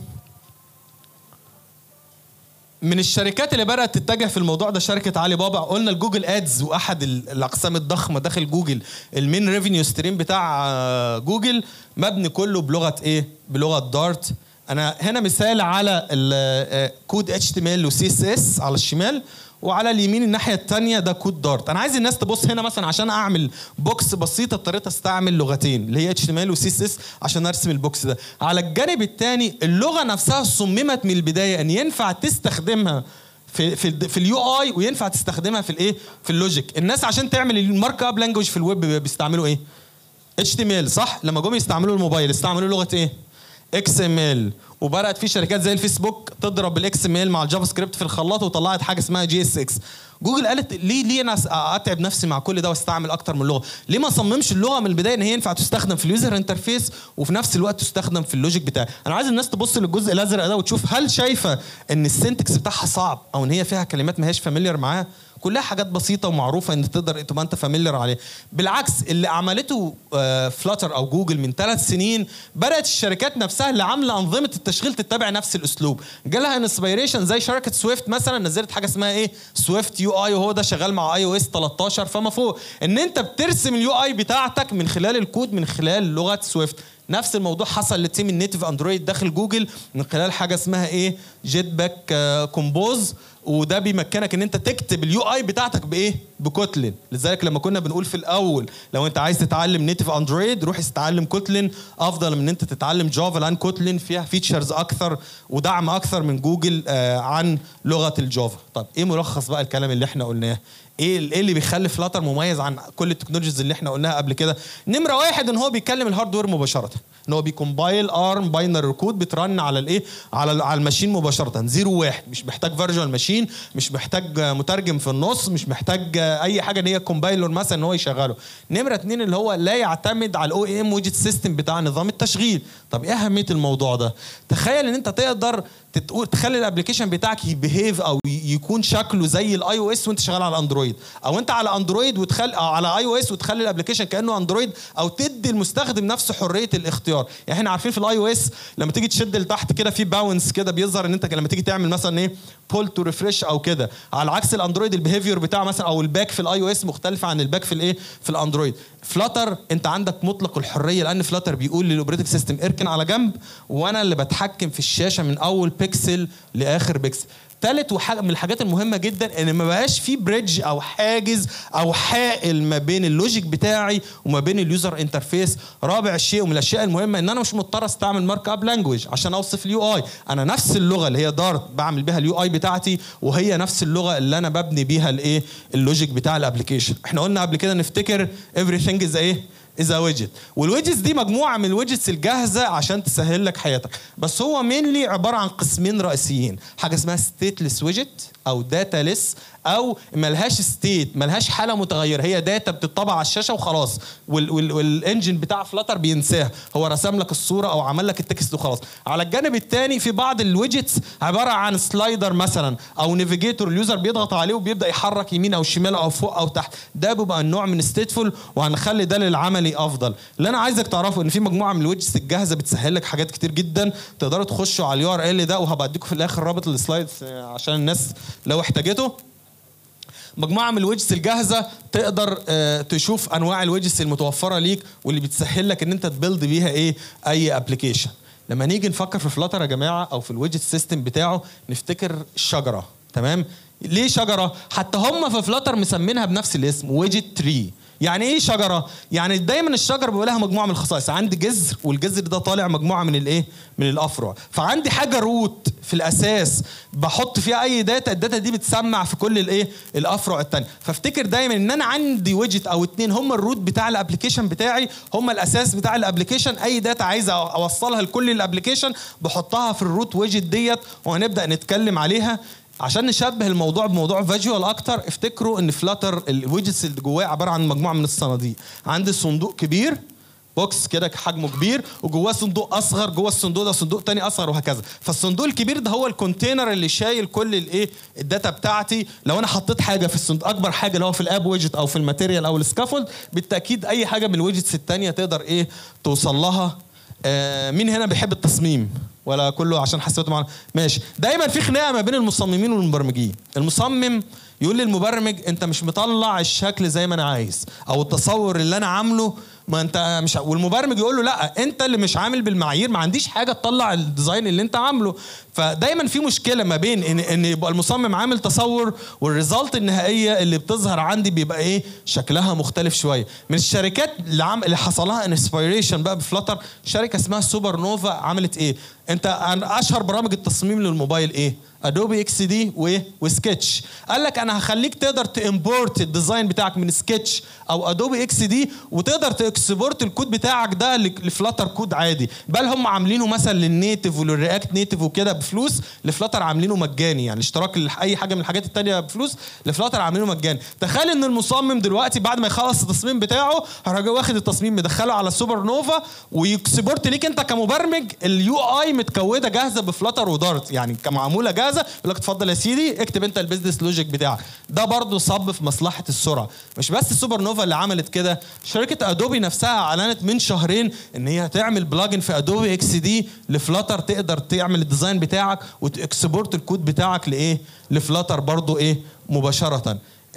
من الشركات اللي بدات تتجه في الموضوع ده شركه علي بابا قلنا الجوجل ادز واحد الاقسام الضخمه داخل جوجل المين ريفينيو ستريم بتاع جوجل مبني كله بلغه ايه بلغه دارت انا هنا مثال على الكود اتش تي ام ال وسي اس اس على الشمال وعلى اليمين الناحيه الثانيه ده كود دارت انا عايز الناس تبص هنا مثلا عشان اعمل بوكس بسيطه اضطريت استعمل لغتين اللي هي اتش تي ام ال وسي اس اس عشان ارسم البوكس ده على الجانب الثاني اللغه نفسها صممت من البدايه ان ينفع تستخدمها في في في اليو اي وينفع تستخدمها في الايه في اللوجيك الناس عشان تعمل المارك اب لانجوج في الويب بيستعملوا ايه اتش تي ام ال صح لما جم يستعملوا الموبايل استعملوا لغه ايه اكس ام ال وبدات في شركات زي الفيسبوك تضرب الاكس ام ال مع الجافا سكريبت في الخلاط وطلعت حاجه اسمها جي اس اكس جوجل قالت ليه ليه انا اتعب نفسي مع كل ده واستعمل اكتر من لغه ليه ما صممش اللغه من البدايه ان هي ينفع تستخدم في اليوزر انترفيس وفي نفس الوقت تستخدم في اللوجيك بتاعي انا عايز الناس تبص للجزء الازرق ده وتشوف هل شايفه ان السنتكس بتاعها صعب او ان هي فيها كلمات ما هياش فاميليار معاها كلها حاجات بسيطه ومعروفه ان تقدر تبقى انت فاميليار عليه بالعكس اللي عملته فلاتر او جوجل من ثلاث سنين بدات الشركات نفسها اللي عامله انظمه التشغيل تتبع نفس الاسلوب جالها انسبيريشن زي شركه سويفت مثلا نزلت حاجه اسمها ايه سويفت يو اي وهو ده شغال مع اي او اس 13 فما فوق ان انت بترسم اليو اي بتاعتك من خلال الكود من خلال لغه سويفت نفس الموضوع حصل لتيم النيتف اندرويد داخل جوجل من خلال حاجه اسمها ايه جيت باك كومبوز وده بيمكنك ان انت تكتب اليو اي بتاعتك بايه بكوتلين لذلك لما كنا بنقول في الاول لو انت عايز تتعلم نيتف اندرويد روح استعلم كوتلين افضل من ان انت تتعلم جافا لان كوتلين فيها فيتشرز اكثر ودعم اكثر من جوجل آه عن لغه الجافا طب ايه ملخص بقى الكلام اللي احنا قلناه ايه ايه اللي بيخلي فلاتر مميز عن كل التكنولوجيز اللي احنا قلناها قبل كده نمره واحد ان هو بيتكلم الهاردوير مباشره ان هو بيكومبايل ارم باينري كود بترن على الايه على على الماشين مباشره زيرو واحد مش محتاج فيرجوال ماشين مش محتاج مترجم في النص مش محتاج اي حاجه ان هي كومبايلر مثلا ان هو يشغله نمره اتنين اللي هو لا يعتمد على الاو ام ويجت سيستم بتاع نظام التشغيل طب ايه اهميه الموضوع ده تخيل ان انت تقدر تقول تخلي الابلكيشن بتاعك يبيهيف او يكون شكله زي الاي او اس وانت شغال على اندرويد او انت على اندرويد وتخلي أو على اي او اس وتخلي الابلكيشن كانه اندرويد او تدي المستخدم نفسه حريه الاختيار يعني احنا عارفين في الاي او اس لما تيجي تشد لتحت كده في باونس كده بيظهر ان انت لما تيجي تعمل مثلا ايه بول تو ريفرش او كده على عكس الاندرويد البيهيفير بتاعه مثلا او الباك في الاي او اس مختلفه عن الباك في الايه في الاندرويد فلاتر انت عندك مطلق الحريه لان فلاتر بيقول للاوبريتنج سيستم اركن على جنب وانا اللي بتحكم في الشاشه من اول بيكسل لاخر بيكسل ثالث وحاجه من الحاجات المهمه جدا ان ما بقاش في بريدج او حاجز او حائل ما بين اللوجيك بتاعي وما بين اليوزر انترفيس رابع شيء ومن الاشياء المهمه ان انا مش مضطر استعمل مارك اب لانجوج عشان اوصف اليو اي انا نفس اللغه اللي هي دارت بعمل بيها اليو اي بتاعتي وهي نفس اللغه اللي انا ببني بيها الايه اللوجيك بتاع الابلكيشن احنا قلنا قبل كده نفتكر everything از ايه اذا ويدجت والويدجتس دي مجموعه من الويدجتس الجاهزه عشان تسهل لك حياتك بس هو مينلي عباره عن قسمين رئيسيين حاجه اسمها ستيتلس ويدجت او داتا ليس او ملهاش ستيت ملهاش حاله متغيره هي داتا بتطبع على الشاشه وخلاص وال وال والانجن بتاع فلاتر بينساها هو رسم لك الصوره او عمل لك التكست وخلاص على الجانب الثاني في بعض الويدجتس عباره عن سلايدر مثلا او نافيجيتور اليوزر بيضغط عليه وبيبدا يحرك يمين او شمال او فوق او تحت ده بيبقى النوع من ستيتفول وهنخلي ده للعملي افضل اللي انا عايزك تعرفه ان في مجموعه من الويدجتس الجاهزه بتسهل لك حاجات كتير جدا تقدروا تخشوا على اليو ار ال ده وهبقى اديكم في الاخر رابط السلايدز عشان الناس لو احتاجته مجموعه من الويدجز الجاهزه تقدر آه تشوف انواع الويدجز المتوفره ليك واللي بتسهل لك ان انت تبيلد بيها ايه اي ابلكيشن لما نيجي نفكر في فلاتر يا جماعه او في الويدجت سيستم بتاعه نفتكر الشجره تمام ليه شجره حتى هم في فلاتر مسمينها بنفس الاسم ويدجت تري يعني ايه شجره يعني دايما الشجره بيبقى لها مجموعه من الخصائص عندي جذر والجذر ده طالع مجموعه من الايه من الافرع فعندي حاجه روت في الاساس بحط فيها اي داتا الداتا دي بتسمع في كل الايه الافرع الثانيه فافتكر دايما ان انا عندي ويدجت او اتنين هم الروت بتاع الابلكيشن بتاعي هم الاساس بتاع الابلكيشن اي داتا عايز اوصلها لكل الابلكيشن بحطها في الروت ويدجت ديت وهنبدا نتكلم عليها عشان نشبه الموضوع بموضوع فيجوال اكتر افتكروا ان فلاتر الويدجتس اللي جواه عباره عن مجموعه من الصناديق عندي صندوق كبير بوكس كده حجمه كبير وجواه صندوق اصغر جوه الصندوق ده صندوق تاني اصغر وهكذا فالصندوق الكبير ده هو الكونتينر اللي شايل كل الايه الداتا بتاعتي لو انا حطيت حاجه في الصندوق اكبر حاجه اللي هو في الاب ويدجت او في الماتيريال او السكافولد بالتاكيد اي حاجه من الويدجتس الثانيه تقدر ايه توصل لها آه مين هنا بيحب التصميم ولا كله عشان حسيته معنا ماشي دايما في خناقه ما بين المصممين والمبرمجين المصمم يقول للمبرمج انت مش مطلع الشكل زي ما انا عايز او التصور اللي انا عامله ما انت مش والمبرمج يقول له لا انت اللي مش عامل بالمعايير ما عنديش حاجه تطلع الديزاين اللي انت عامله فدايما في مشكله ما بين ان ان يبقى المصمم عامل تصور والريزلت النهائيه اللي بتظهر عندي بيبقى ايه شكلها مختلف شويه من الشركات اللي عم اللي حصل لها انسبيريشن بقى بفلتر شركه اسمها سوبر نوفا عملت ايه انت عن اشهر برامج التصميم للموبايل ايه ادوبي اكس دي وسكتش قال لك انا هخليك تقدر تامبورت الديزاين بتاعك من سكتش او ادوبي اكس دي وتقدر تاكسبورت الكود بتاعك ده لفلاتر كود عادي بل هم عاملينه مثلا للنيتف وللرياكت نيتف وكده بفلوس لفلاتر عاملينه مجاني يعني اشتراك اي حاجه من الحاجات التانية بفلوس لفلاتر عاملينه مجاني تخيل ان المصمم دلوقتي بعد ما يخلص التصميم بتاعه هيروح واخد التصميم مدخله على سوبر نوفا ويكسبورت ليك انت كمبرمج اليو اي متكوده جاهزه بفلاتر ودارت يعني كمعموله جاهزه يقول لك اتفضل يا سيدي اكتب انت البيزنس لوجيك بتاعك ده برضه صب في مصلحه السرعه مش بس السوبر نوفا اللي عملت كده شركه ادوبي نفسها اعلنت من شهرين ان هي هتعمل بلجن في ادوبي اكس دي لفلاتر تقدر تعمل الديزاين بتاعك وتكسبورت الكود بتاعك لايه لفلاتر برضه ايه مباشره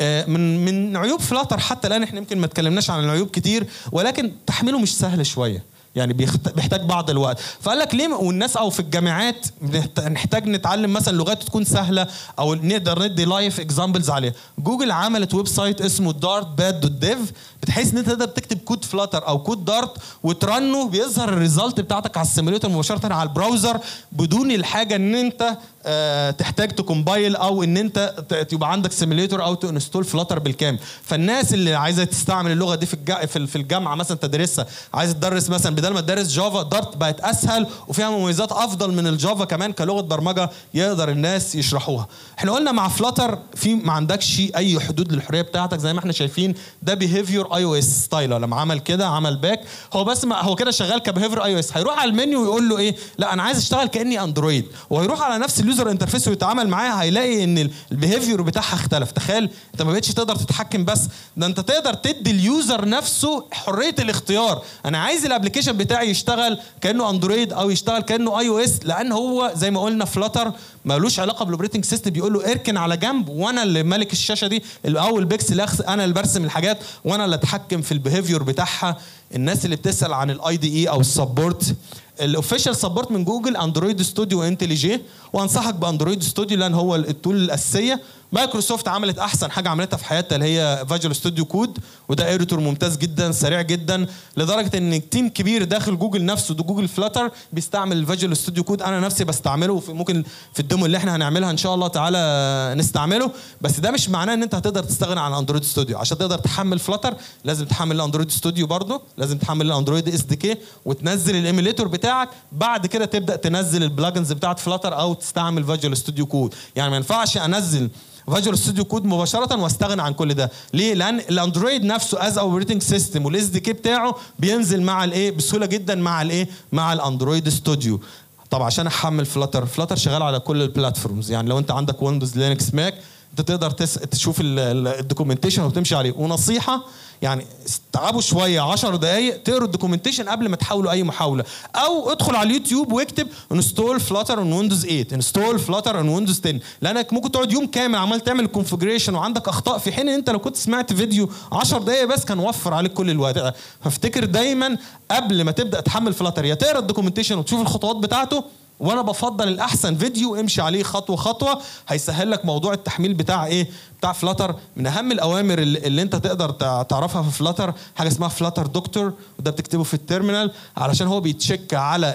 من من عيوب فلاتر حتى الان احنا يمكن ما اتكلمناش عن العيوب كتير ولكن تحميله مش سهل شويه يعني بيحتاج بعض الوقت فقال لك ليه والناس او في الجامعات نحتاج نتعلم مثلا لغات تكون سهله او نقدر ندي لايف اكزامبلز عليها جوجل عملت ويب سايت اسمه دارت باد دوت ديف بتحيث ان انت تقدر تكتب كود فلاتر او كود دارت وترنه بيظهر الريزلت بتاعتك على السيموليتر مباشره على البراوزر بدون الحاجه ان انت أه تحتاج تكمبايل او ان انت يبقى عندك سيميليتور او تنستول فلاتر بالكامل فالناس اللي عايزه تستعمل اللغه دي في في الجامعه مثلا تدرسها عايزه تدرس مثلا بدل ما تدرس جافا دارت بقت اسهل وفيها مميزات افضل من الجافا كمان كلغه برمجه يقدر الناس يشرحوها احنا قلنا مع فلاتر في ما عندكش اي حدود للحريه بتاعتك زي ما احنا شايفين ده بيهيفير اي او اس ستايلر لما عمل كده عمل باك هو بس ما هو كده شغال كبيهيفير اي او اس هيروح على المنيو ويقول له ايه لا انا عايز اشتغل كاني اندرويد وهيروح على نفس اليوزر انترفيس ويتعامل معاه هيلاقي ان البيهيفير بتاعها اختلف تخيل انت ما بقتش تقدر تتحكم بس ده انت تقدر تدي اليوزر نفسه حريه الاختيار انا عايز الابلكيشن بتاعي يشتغل كانه اندرويد او يشتغل كانه اي او اس لان هو زي ما قلنا فلاتر ملوش علاقه بالاوبريتنج سيستم بيقول له اركن على جنب وانا اللي مالك الشاشه دي او البيكسل انا اللي برسم الحاجات وانا اللي اتحكم في البيهيفير بتاعها الناس اللي بتسال عن الاي دي اي او السبورت الاوفيشال سبورت من جوجل اندرويد ستوديو وانتليجي وانصحك باندرويد ستوديو لان هو التول الاساسيه مايكروسوفت عملت احسن حاجه عملتها في حياتها اللي هي فيجوال ستوديو كود وده ايرتور ممتاز جدا سريع جدا لدرجه ان تيم كبير داخل جوجل نفسه ده جوجل فلاتر بيستعمل الفيجوال ستوديو كود انا نفسي بستعمله وفي ممكن في الديمو اللي احنا هنعملها ان شاء الله تعالى نستعمله بس ده مش معناه ان انت هتقدر تستغنى عن اندرويد ستوديو عشان تقدر تحمل فلاتر لازم تحمل الاندرويد ستوديو برضه لازم تحمل الاندرويد اس دي كي وتنزل الايميليتور بتاعك بعد كده تبدا تنزل البلجنز بتاعت فلاتر او تستعمل فيجوال ستوديو كود يعني ما ينفعش انزل فيجوال ستوديو كود مباشره واستغنى عن كل ده ليه لان الاندرويد نفسه از اوبريتنج سيستم والاس دي كي بتاعه بينزل مع الايه بسهوله جدا مع الايه مع الاندرويد ستوديو طب عشان احمل فلاتر فلاتر شغال على كل البلاتفورمز يعني لو انت عندك ويندوز لينكس ماك انت تقدر تس... تشوف الدوكيومنتيشن وتمشي عليه ونصيحه يعني تعبوا شويه 10 دقائق تقروا الدوكيومنتيشن قبل ما تحاولوا اي محاوله او ادخل على اليوتيوب واكتب انستول فلاتر اون ويندوز 8 انستول فلاتر اون ويندوز 10 لانك ممكن تقعد يوم كامل عمال تعمل الكونفجريشن وعندك اخطاء في حين ان انت لو كنت سمعت فيديو 10 دقائق بس كان وفر عليك كل الوقت فافتكر دايما قبل ما تبدا تحمل فلاتر يا تقرا الدوكيومنتيشن وتشوف الخطوات بتاعته وانا بفضل الاحسن فيديو امشي عليه خطوه خطوه هيسهل لك موضوع التحميل بتاع ايه بتاع فلاتر من اهم الاوامر اللي انت تقدر تعرفها في فلاتر حاجه اسمها فلاتر دكتور وده بتكتبه في التيرمينال علشان هو بيتشيك على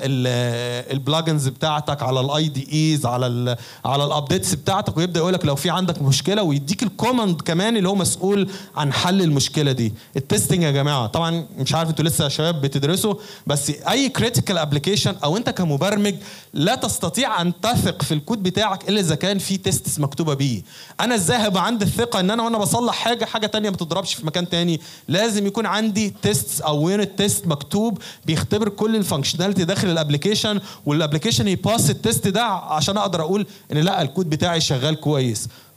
البلاجنز بتاعتك على الاي دي ايز على ال على الابديتس بتاعتك ويبدا يقول لك لو في عندك مشكله ويديك الكوماند كمان اللي هو مسؤول عن حل المشكله دي التستنج يا جماعه طبعا مش عارف انتوا لسه يا شباب بتدرسوا بس اي كريتيكال ابلكيشن او انت كمبرمج لا تستطيع ان تثق في الكود بتاعك الا اذا كان في تيستس مكتوبه بيه انا ازاي هبقى عندي الثقه ان انا وانا بصلح حاجه حاجه تانية ما تضربش في مكان تاني لازم يكون عندي تيست او يونت تيست مكتوب بيختبر كل الفانكشناليتي داخل الابلكيشن والابلكيشن يباس التيست ده عشان اقدر اقول ان لا الكود بتاعي شغال كويس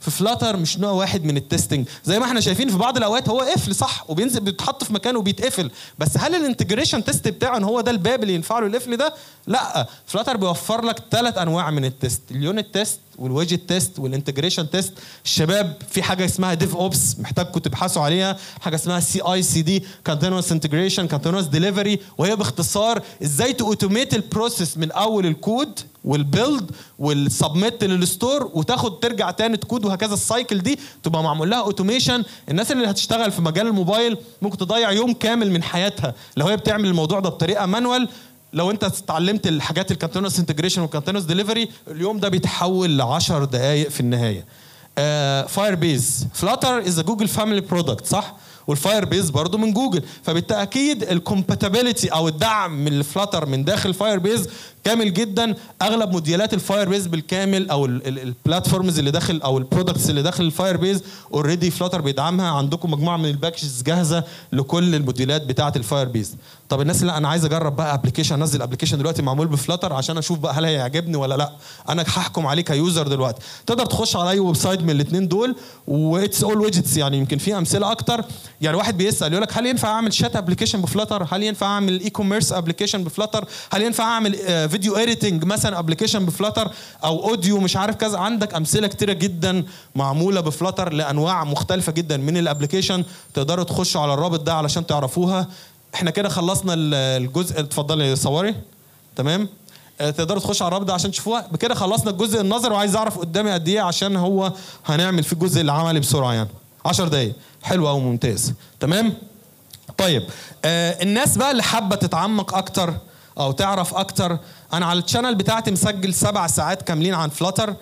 في فلاتر مش نوع واحد من التستنج زي ما احنا شايفين في بعض الاوقات هو قفل صح وبينزل بيتحط في مكانه وبيتقفل بس هل الانتجريشن تيست بتاعه ان هو ده الباب اللي ينفع له القفل ده لا فلاتر بيوفر لك ثلاث انواع من التست اليونت تيست والويجت تيست والانتجريشن تيست الشباب في حاجه اسمها ديف اوبس محتاجكم تبحثوا عليها حاجه اسمها سي اي سي دي كونتينوس انتجريشن كونتينوس ديليفري وهي باختصار ازاي تاوتوميت البروسيس من اول الكود والبيلد والسبميت للستور وتاخد ترجع تاني تكود وهكذا السايكل دي تبقى معمول لها اوتوميشن الناس اللي هتشتغل في مجال الموبايل ممكن تضيع يوم كامل من حياتها لو هي بتعمل الموضوع ده بطريقه مانوال لو انت اتعلمت الحاجات الكونتينوس انتجريشن والكونتينوس ديليفري اليوم ده بيتحول ل 10 دقائق في النهايه فاير بيز فلاتر از جوجل فاميلي برودكت صح والفاير بيز برضه من جوجل فبالتاكيد الكومباتيبلتي او الدعم من الفلاتر من داخل فاير بيز كامل جدا اغلب موديلات الفاير بيز بالكامل او البلاتفورمز اللي داخل او البرودكتس اللي داخل الفاير بيز اوريدي فلاتر بيدعمها عندكم مجموعه من الباكجز جاهزه لكل الموديلات بتاعه الفاير بيز طب الناس اللي انا عايز اجرب بقى ابلكيشن انزل ابلكيشن دلوقتي معمول بفلاتر عشان اشوف بقى هل هيعجبني ولا لا انا هحكم عليه كيوزر دلوقتي تقدر تخش على اي ويب سايت من الاثنين دول واتس اول ويدجتس يعني يمكن في امثله اكتر يعني واحد بيسال يقول لك هل ينفع اعمل شات ابلكيشن بفلاتر هل ينفع اعمل اي كوميرس ابلكيشن بفلاتر هل ينفع اعمل فيديو اديتنج مثلا ابلكيشن بفلاتر او اوديو مش عارف كذا عندك امثله كتيره جدا معموله بفلاتر لانواع مختلفه جدا من الابلكيشن تقدروا تخشوا على الرابط ده علشان تعرفوها احنا كده خلصنا الجزء اتفضلي صوري تمام تقدروا تخشوا على الرابط ده عشان تشوفوها بكده خلصنا الجزء النظري وعايز اعرف قدامي قد ايه عشان هو هنعمل فيه الجزء العملي بسرعه يعني 10 دقايق حلو قوي ممتاز تمام طيب آه الناس بقى اللي حابه تتعمق اكتر او تعرف اكتر انا على الشانل بتاعتي مسجل سبع ساعات كاملين عن فلاتر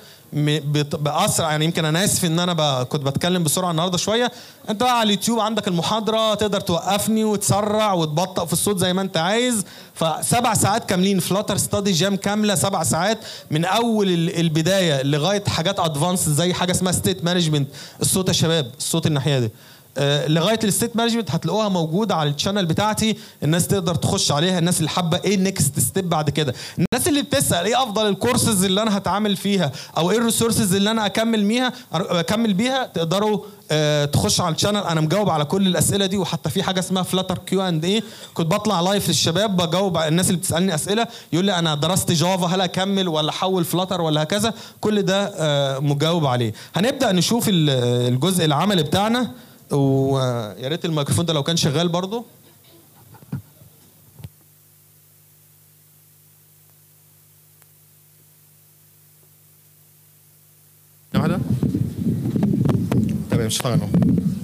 باسرع يعني يمكن انا اسف ان انا كنت بتكلم بسرعه النهارده شويه انت بقى على اليوتيوب عندك المحاضره تقدر توقفني وتسرع وتبطئ في الصوت زي ما انت عايز فسبع ساعات كاملين فلاتر ستادي جام كامله سبع ساعات من اول البدايه لغايه حاجات ادفانس زي حاجه اسمها ستيت مانجمنت الصوت يا شباب الصوت الناحيه دي آه لغايه الستيت مانجمنت هتلاقوها موجوده على الشانل بتاعتي الناس تقدر تخش عليها الناس اللي حابه ايه نيكست ستيب بعد كده الناس اللي بتسال ايه افضل الكورسز اللي انا هتعامل فيها او ايه الريسورسز اللي انا اكمل بيها اكمل بيها تقدروا آه تخش على الشانل انا مجاوب على كل الاسئله دي وحتى في حاجه اسمها فلاتر كيو اند ايه كنت بطلع لايف للشباب بجاوب على الناس اللي بتسالني اسئله يقول لي انا درست جافا هل اكمل ولا احول فلاتر ولا هكذا كل ده آه مجاوب عليه هنبدا نشوف الجزء العملي بتاعنا ويا ريت الميكروفون ده لو كان شغال برضه واحدة تمام اشتغل اهو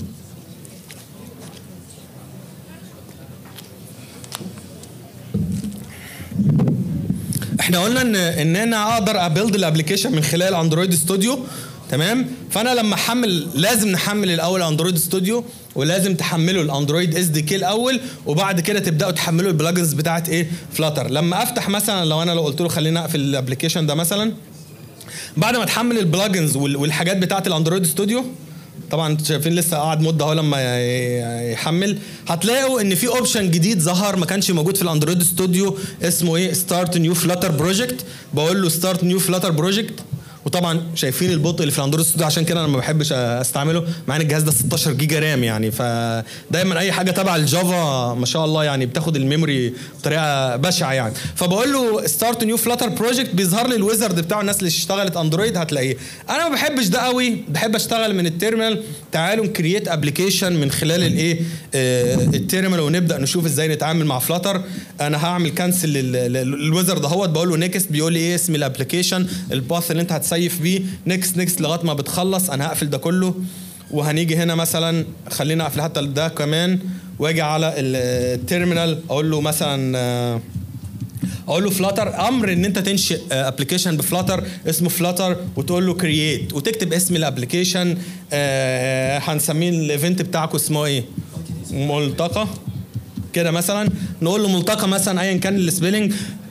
احنا قلنا ان ان انا اقدر ابيلد الابلكيشن من خلال اندرويد ستوديو تمام فانا لما احمل لازم نحمل الاول اندرويد ستوديو ولازم تحملوا الاندرويد اس دي كي الاول وبعد كده تبداوا تحملوا البلاجنز بتاعت ايه فلاتر لما افتح مثلا لو انا لو قلت له خلينا اقفل الابلكيشن ده مثلا بعد ما تحمل البلاجنز والحاجات بتاعت الاندرويد ستوديو طبعا انتوا شايفين لسه قاعد مده اهو لما يحمل هتلاقوا ان في اوبشن جديد ظهر ما كانش موجود في الاندرويد ستوديو اسمه ايه ستارت نيو فلاتر بروجكت بقول له ستارت نيو فلاتر بروجكت وطبعا شايفين البطء اللي في الاندرويد ستوديو عشان كده انا ما بحبش استعمله مع ان الجهاز ده 16 جيجا رام يعني فدايما اي حاجه تبع الجافا ما شاء الله يعني بتاخد الميموري بطريقه بشعه يعني فبقول له ستارت نيو فلاتر بروجكت بيظهر لي الويزرد بتاع الناس اللي اشتغلت اندرويد هتلاقيه انا ما بحبش ده قوي بحب اشتغل من التيرمينال تعالوا نكرييت ابلكيشن من خلال الايه آه التيرمينال ونبدا نشوف ازاي نتعامل مع فلاتر انا هعمل كانسل الويزرد اهوت بقول له نيكست بيقول لي ايه اسم الابلكيشن الباث اللي انت هتسيف بيه نيكست نيكست لغايه ما بتخلص انا هقفل ده كله وهنيجي هنا مثلا خلينا اقفل حتى ده كمان واجي على التيرمينال اقول له مثلا اقول له فلاتر امر ان انت تنشئ ابلكيشن بفلاتر اسمه فلاتر وتقول له كرييت وتكتب اسم الابلكيشن هنسميه الايفنت بتاعكم اسمه ايه ملتقى كده مثلا نقول له ملتقى مثلا ايا كان السبيلنج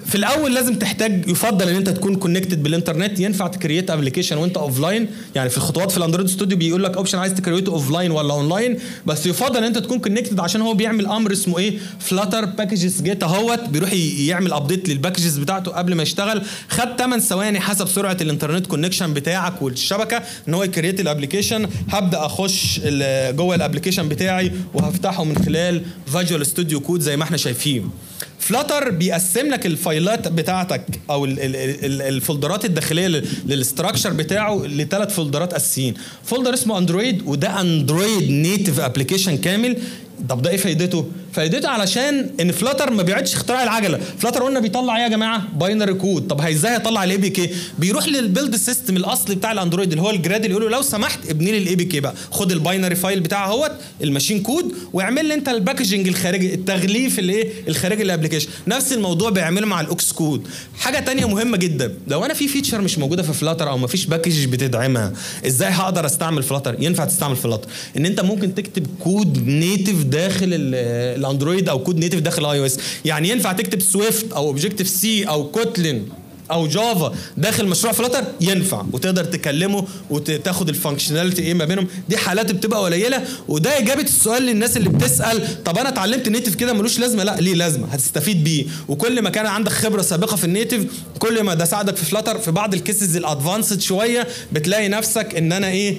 في الاول لازم تحتاج يفضل ان انت تكون كونكتد بالانترنت ينفع تكريت ابلكيشن وانت اوف لاين يعني في الخطوات في الاندرويد ستوديو بيقول لك اوبشن عايز تكريته اوف لاين ولا اون لاين بس يفضل ان انت تكون كونكتد عشان هو بيعمل امر اسمه ايه فلاتر باكجز جيت اهوت بيروح ي- يعمل ابديت للباكجز بتاعته قبل ما يشتغل خد 8 ثواني حسب سرعه الانترنت كونكشن بتاعك والشبكه ان هو يكريت الابلكيشن هبدا اخش ال- جوه الابلكيشن بتاعي وهفتحه من خلال فيجوال ستوديو كود زي ما احنا شايفين فلاتر بيقسم لك الفايلات بتاعتك او ال- ال- ال- الفولدرات الداخليه للاستراكشر بتاعه لثلاث فولدرات اساسيين فولدر اسمه اندرويد وده اندرويد نيتف ابلكيشن كامل طب ده ايه فايدته؟ فايدته علشان ان فلاتر ما بيقعدش اختراع العجله، فلاتر قلنا بيطلع ايه يا جماعه؟ باينري كود، طب هي ازاي هيطلع الاي بي كي؟ بيروح للبيلد سيستم الاصلي بتاع الاندرويد اللي هو الجراد اللي يقول له لو سمحت ابني لي الاي بي كي بقى، خد الباينري فايل بتاعه اهوت الماشين كود واعمل لي انت الباكجنج الخارجي التغليف اللي ايه؟ الخارجي للابلكيشن، نفس الموضوع بيعمله مع الاوكس كود. حاجه تانية مهمه جدا، لو انا في فيتشر مش موجوده في فلاتر او ما فيش باكج بتدعمها، ازاي هقدر استعمل فلاتر؟ ينفع تستعمل فلاتر، ان انت ممكن تكتب كود نيتف داخل ال- الاندرويد او كود نيتف داخل اي او اس يعني ينفع تكتب سويفت او اوبجكتيف سي او كوتلين او جافا داخل مشروع فلاتر ينفع وتقدر تكلمه وتاخد الفانكشناليتي ايه ما بينهم دي حالات بتبقى قليله وده اجابه السؤال للناس اللي بتسال طب انا اتعلمت نيتف كده ملوش لازمه لا ليه لازمه هتستفيد بيه وكل ما كان عندك خبره سابقه في النيتف كل ما ده ساعدك في فلاتر في بعض الكيسز الادفانسد شويه بتلاقي نفسك ان انا ايه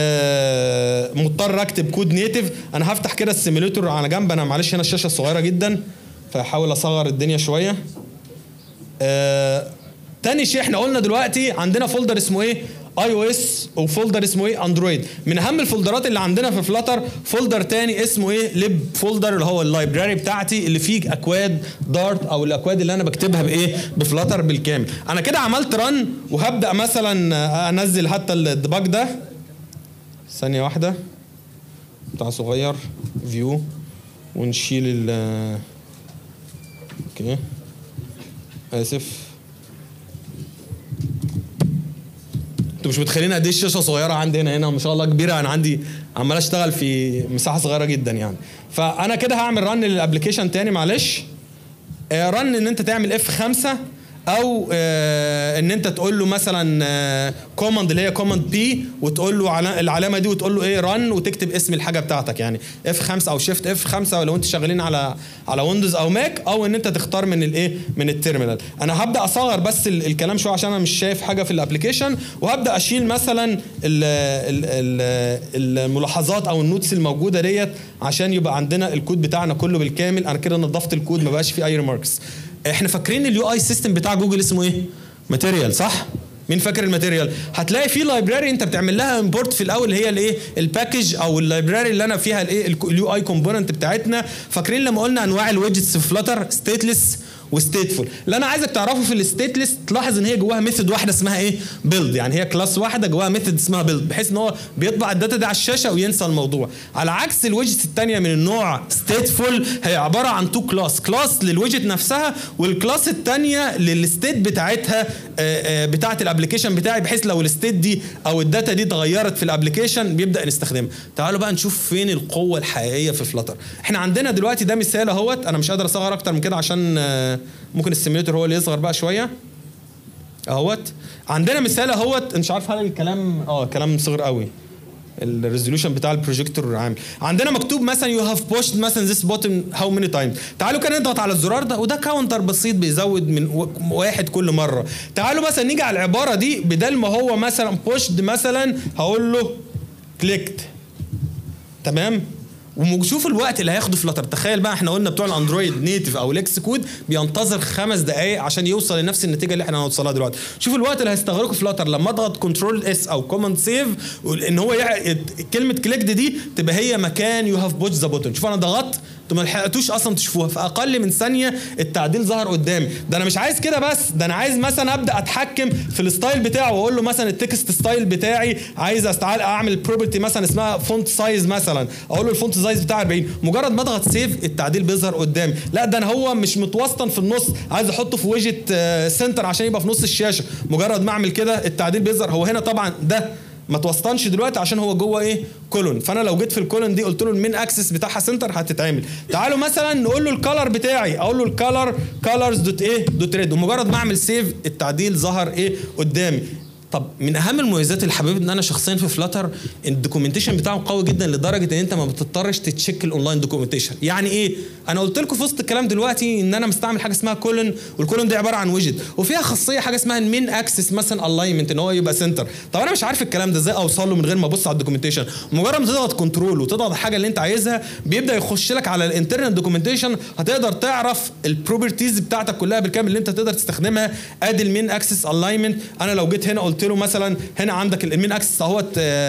آه مضطر اكتب كود نيتف انا هفتح كده السيميليتور على جنب انا معلش هنا الشاشه صغيره جدا فهحاول اصغر الدنيا شويه آه تاني شيء احنا قلنا دلوقتي عندنا فولدر اسمه ايه اي او اس وفولدر اسمه ايه اندرويد من اهم الفولدرات اللي عندنا في فلاتر فولدر تاني اسمه ايه ليب فولدر اللي هو اللايبراري بتاعتي اللي فيه اكواد دارت او الاكواد اللي انا بكتبها بايه بفلاتر بالكامل انا كده عملت رن وهبدا مثلا انزل حتى الديباج ده ثانيه واحده بتاع صغير فيو ونشيل ال اوكي اسف انتوا مش متخيلين قد ايه الشاشه صغيره عندي هنا هنا ما شاء الله كبيره انا عندي عمال اشتغل في مساحه صغيره جدا يعني فانا كده هعمل رن للابلكيشن تاني معلش آه، رن ان انت تعمل اف 5 او آه ان انت تقول له مثلا كوماند اللي هي كوماند بي وتقول له على العلامه دي وتقول له ايه رن وتكتب اسم الحاجه بتاعتك يعني اف 5 او شيفت اف 5 لو انت شغالين على على ويندوز او ماك او ان انت تختار من الايه من التيرمينال انا هبدا اصغر بس ال- الكلام شويه عشان انا مش شايف حاجه في الابلكيشن وهبدا اشيل مثلا ال ال ال الملاحظات او النوتس الموجوده ديت عشان يبقى عندنا الكود بتاعنا كله بالكامل انا كده نظفت الكود ما بقاش فيه اي ريماركس احنا فاكرين اليو اي سيستم بتاع جوجل اسمه ايه ماتيريال صح مين فاكر الماتيريال هتلاقي في لايبراري انت بتعمل لها امبورت في الاول اللي هي الايه الباكج او اللايبراري اللي انا فيها الايه اليو اي كومبوننت بتاعتنا فاكرين لما قلنا انواع الويدجتس في فلاتر ستيتلس وستيتفول اللي انا عايزك تعرفه في الستيتلس تلاحظ ان هي جواها ميثود واحده اسمها ايه بيلد يعني هي كلاس واحده جواها ميثود اسمها بيلد بحيث ان هو بيطبع الداتا دي على الشاشه وينسى الموضوع على عكس الويدجت الثانيه من النوع ستيتفول هي عباره عن تو كلاس كلاس للويدجت نفسها والكلاس الثانيه للستيت بتاعتها آه، آه، بتاعه الابلكيشن بتاعي بحيث لو الستيت دي او الداتا دي اتغيرت في الابلكيشن بيبدا نستخدمها تعالوا بقى نشوف فين القوه الحقيقيه في فلاتر احنا عندنا دلوقتي ده مثال اهوت انا مش قادر اصغر اكتر من كده عشان آه، ممكن السيميوليتور هو اللي يصغر بقى شويه اهوت عندنا مثال اهوت مش عارف هل الكلام اه كلام صغير قوي الريزولوشن بتاع البروجيكتور عامل عندنا مكتوب مثلا يو هاف بوشد مثلا ذس بوتن هاو ماني تايمز تعالوا كده نضغط على الزرار ده وده كاونتر بسيط بيزود من و- واحد كل مره تعالوا مثلا نيجي على العباره دي بدل ما هو مثلا بوشد مثلا هقول له كليكت تمام وشوف الوقت اللي هياخده فلاتر تخيل بقى احنا قلنا بتوع الاندرويد نيتف او الاكس كود بينتظر خمس دقائق عشان يوصل لنفس النتيجه اللي احنا هنوصلها دلوقتي شوف الوقت اللي هيستغرقه فلاتر لما اضغط كنترول اس او كوماند سيف ان هو يع... كلمه كليكد دي تبقى هي مكان يو هاف بوتش ذا بوتن شوف انا ضغطت انتوا ما لحقتوش اصلا تشوفوها في اقل من ثانيه التعديل ظهر قدامي ده انا مش عايز كده بس ده انا عايز مثلا ابدا اتحكم في الستايل بتاعه واقول له مثلا التكست ستايل بتاعي عايز استعال اعمل بروبرتي مثلا اسمها فونت سايز مثلا اقول له الفونت سايز بتاعي 40 مجرد ما اضغط سيف التعديل بيظهر قدامي لا ده انا هو مش متوسطن في النص عايز احطه في ويجت سنتر عشان يبقى في نص الشاشه مجرد ما اعمل كده التعديل بيظهر هو هنا طبعا ده ما توسطنش دلوقتي عشان هو جوه ايه كولون فانا لو جيت في الكولون دي قلت له المين اكسس بتاعها سنتر هتتعمل تعالوا مثلا نقول له الكالر بتاعي اقول له الكالر كالرز دوت ايه دوت ريد ومجرد ما اعمل سيف التعديل ظهر ايه قدامي طب من اهم المميزات اللي حبيت ان انا شخصيا في فلاتر الدوكيومنتيشن بتاعه قوي جدا لدرجه ان انت ما بتضطرش تتشيك الاونلاين دوكيومنتيشن يعني ايه انا قلت لكم في وسط الكلام دلوقتي ان انا مستعمل حاجه اسمها كولن والكولن دي عباره عن ويجت وفيها خاصيه حاجه اسمها المين اكسس مثلا الاينمنت ان هو يبقى سنتر طب انا مش عارف الكلام ده ازاي اوصل له من غير ما ابص على الدوكيومنتيشن مجرد ما تضغط كنترول وتضغط الحاجه اللي انت عايزها بيبدا يخش لك على الانترنت دوكيومنتيشن هتقدر تعرف البروبرتيز بتاعتك كلها بالكامل اللي انت تقدر تستخدمها ادي المين اكسس الاينمنت انا لو جيت هنا قلت له مثلا هنا عندك المين اكسس اهوت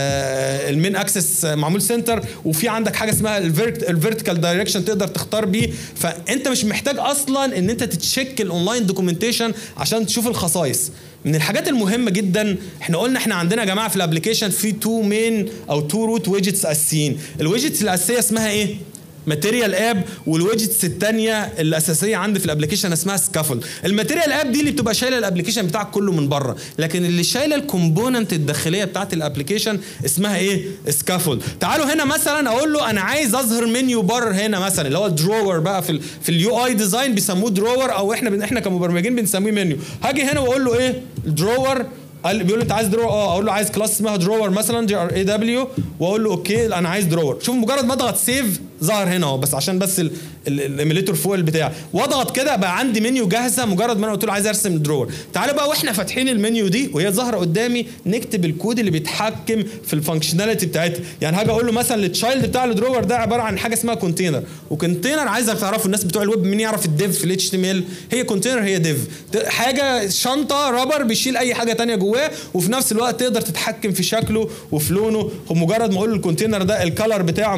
آه، المين اكسس معمول سنتر وفي عندك حاجه اسمها الفيرتيكال دايركشن تقدر تختار بيه فانت مش محتاج اصلا ان انت تتشيك الاونلاين دوكيومنتيشن عشان تشوف الخصائص من الحاجات المهمه جدا احنا قلنا احنا عندنا يا جماعه في الابلكيشن في تو مين او تو روت ويجتس اساسيين الويجتس الاساسيه اسمها ايه ماتيريال اب والويجتس الثانيه الاساسيه عندي في الابلكيشن اسمها سكافل الماتيريال اب دي اللي بتبقى شايله الابلكيشن بتاعك كله من بره لكن اللي شايله الكومبوننت الداخليه بتاعت الابلكيشن اسمها ايه سكافل تعالوا هنا مثلا اقول له انا عايز اظهر منيو بار هنا مثلا اللي هو الدرور بقى في ال في اليو اي ديزاين بيسموه درور او احنا بن احنا كمبرمجين بنسميه منيو هاجي هنا واقول له ايه درور قال بيقول لي انت عايز درور اه اقول له عايز كلاس اسمها درور مثلا دي ار اي دبليو واقول له اوكي انا عايز درور شوف مجرد ما اضغط سيف ظهر هنا اهو بس عشان بس الايميليتور فوق البتاع واضغط كده بقى عندي منيو جاهزه مجرد ما انا قلت له عايز ارسم درور تعالوا بقى واحنا فاتحين المنيو دي وهي ظاهره قدامي نكتب الكود اللي بيتحكم في الفانكشناليتي بتاعتها يعني هاجي اقول له مثلا التشايلد بتاع الدرور ده عباره عن حاجه اسمها كونتينر وكونتينر عايزك تعرفوا الناس بتوع الويب مين يعرف الديف في الاتش تي ام ال هي كونتينر هي ديف حاجه شنطه رابر بيشيل اي حاجه تانية جواه وفي نفس الوقت تقدر تتحكم في شكله وفي لونه ومجرد ما اقول له الكونتينر ده الكالر بتاعه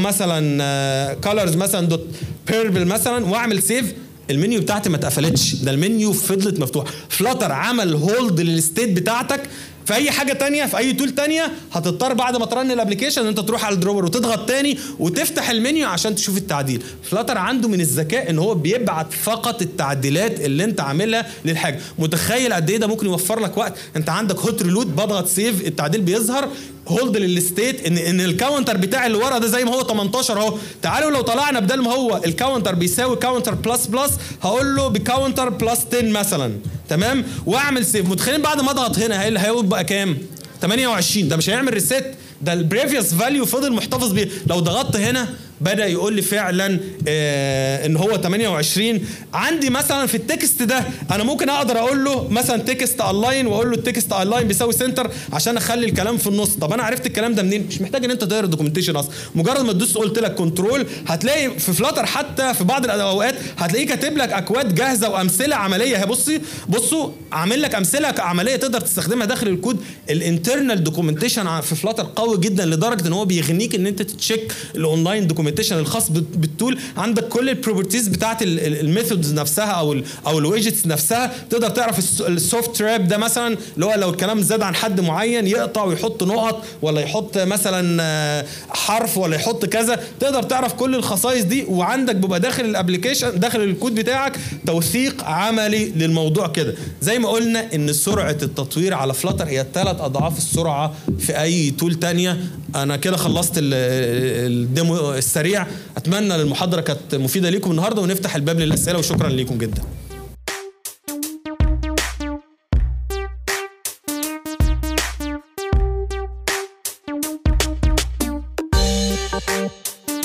مثلا كالرز مثلا دوت بيربل مثلا واعمل سيف المنيو بتاعتي ما اتقفلتش ده المنيو فضلت مفتوحه فلاتر عمل هولد للستيت بتاعتك في اي حاجه تانية في اي تول تانية هتضطر بعد ما ترن الابلكيشن ان انت تروح على الدروبر وتضغط تاني وتفتح المنيو عشان تشوف التعديل فلاتر عنده من الذكاء ان هو بيبعت فقط التعديلات اللي انت عاملها للحاجه متخيل قد ايه ده ممكن يوفر لك وقت انت عندك هوت ريلود بضغط سيف التعديل بيظهر هولد للستيت ان ان الكاونتر بتاع اللي ورا ده زي ما هو 18 اهو تعالوا لو طلعنا بدل ما هو الكاونتر بيساوي كاونتر بلس بلس هقول له بكاونتر بلس 10 مثلا تمام واعمل سيف متخيلين بعد ما اضغط هنا هيبقى كام 28 ده مش هيعمل ريست ده البريفيوس فاليو فضل محتفظ بيه لو ضغطت هنا بدا يقول لي فعلا آه ان هو 28 عندي مثلا في التكست ده انا ممكن اقدر اقول له مثلا تكست الاين واقول له التكست الاين بيساوي سنتر عشان اخلي الكلام في النص طب انا عرفت الكلام ده منين مش محتاج ان انت تقرا الدوكيومنتيشن اصلا مجرد ما تدوس قلت لك كنترول هتلاقي في فلاتر حتى في بعض الاوقات هتلاقيه كاتب لك اكواد جاهزه وامثله عمليه هي بصي بصوا عامل لك امثله عمليه تقدر تستخدمها داخل الكود الانترنال دوكيومنتيشن في فلاتر قوي جدا لدرجه ان هو بيغنيك ان انت تتشيك الاونلاين دوكيومنتيشن الخاص بالتول عندك كل البروبرتيز بتاعت الميثودز نفسها او ال او الويجتس نفسها تقدر تعرف السوفت تراب ده مثلا اللي هو لو الكلام زاد عن حد معين يقطع ويحط نقط ولا يحط مثلا حرف ولا يحط كذا تقدر تعرف كل الخصائص دي وعندك بيبقى داخل الابلكيشن داخل الكود بتاعك توثيق عملي للموضوع كده زي ما قلنا ان سرعه التطوير على فلاتر هي ثلاث اضعاف السرعه في اي تول تانية انا كده خلصت الديمو السريع اتمنى المحاضره كانت مفيده ليكم النهارده ونفتح الباب للاسئله وشكرا ليكم جدا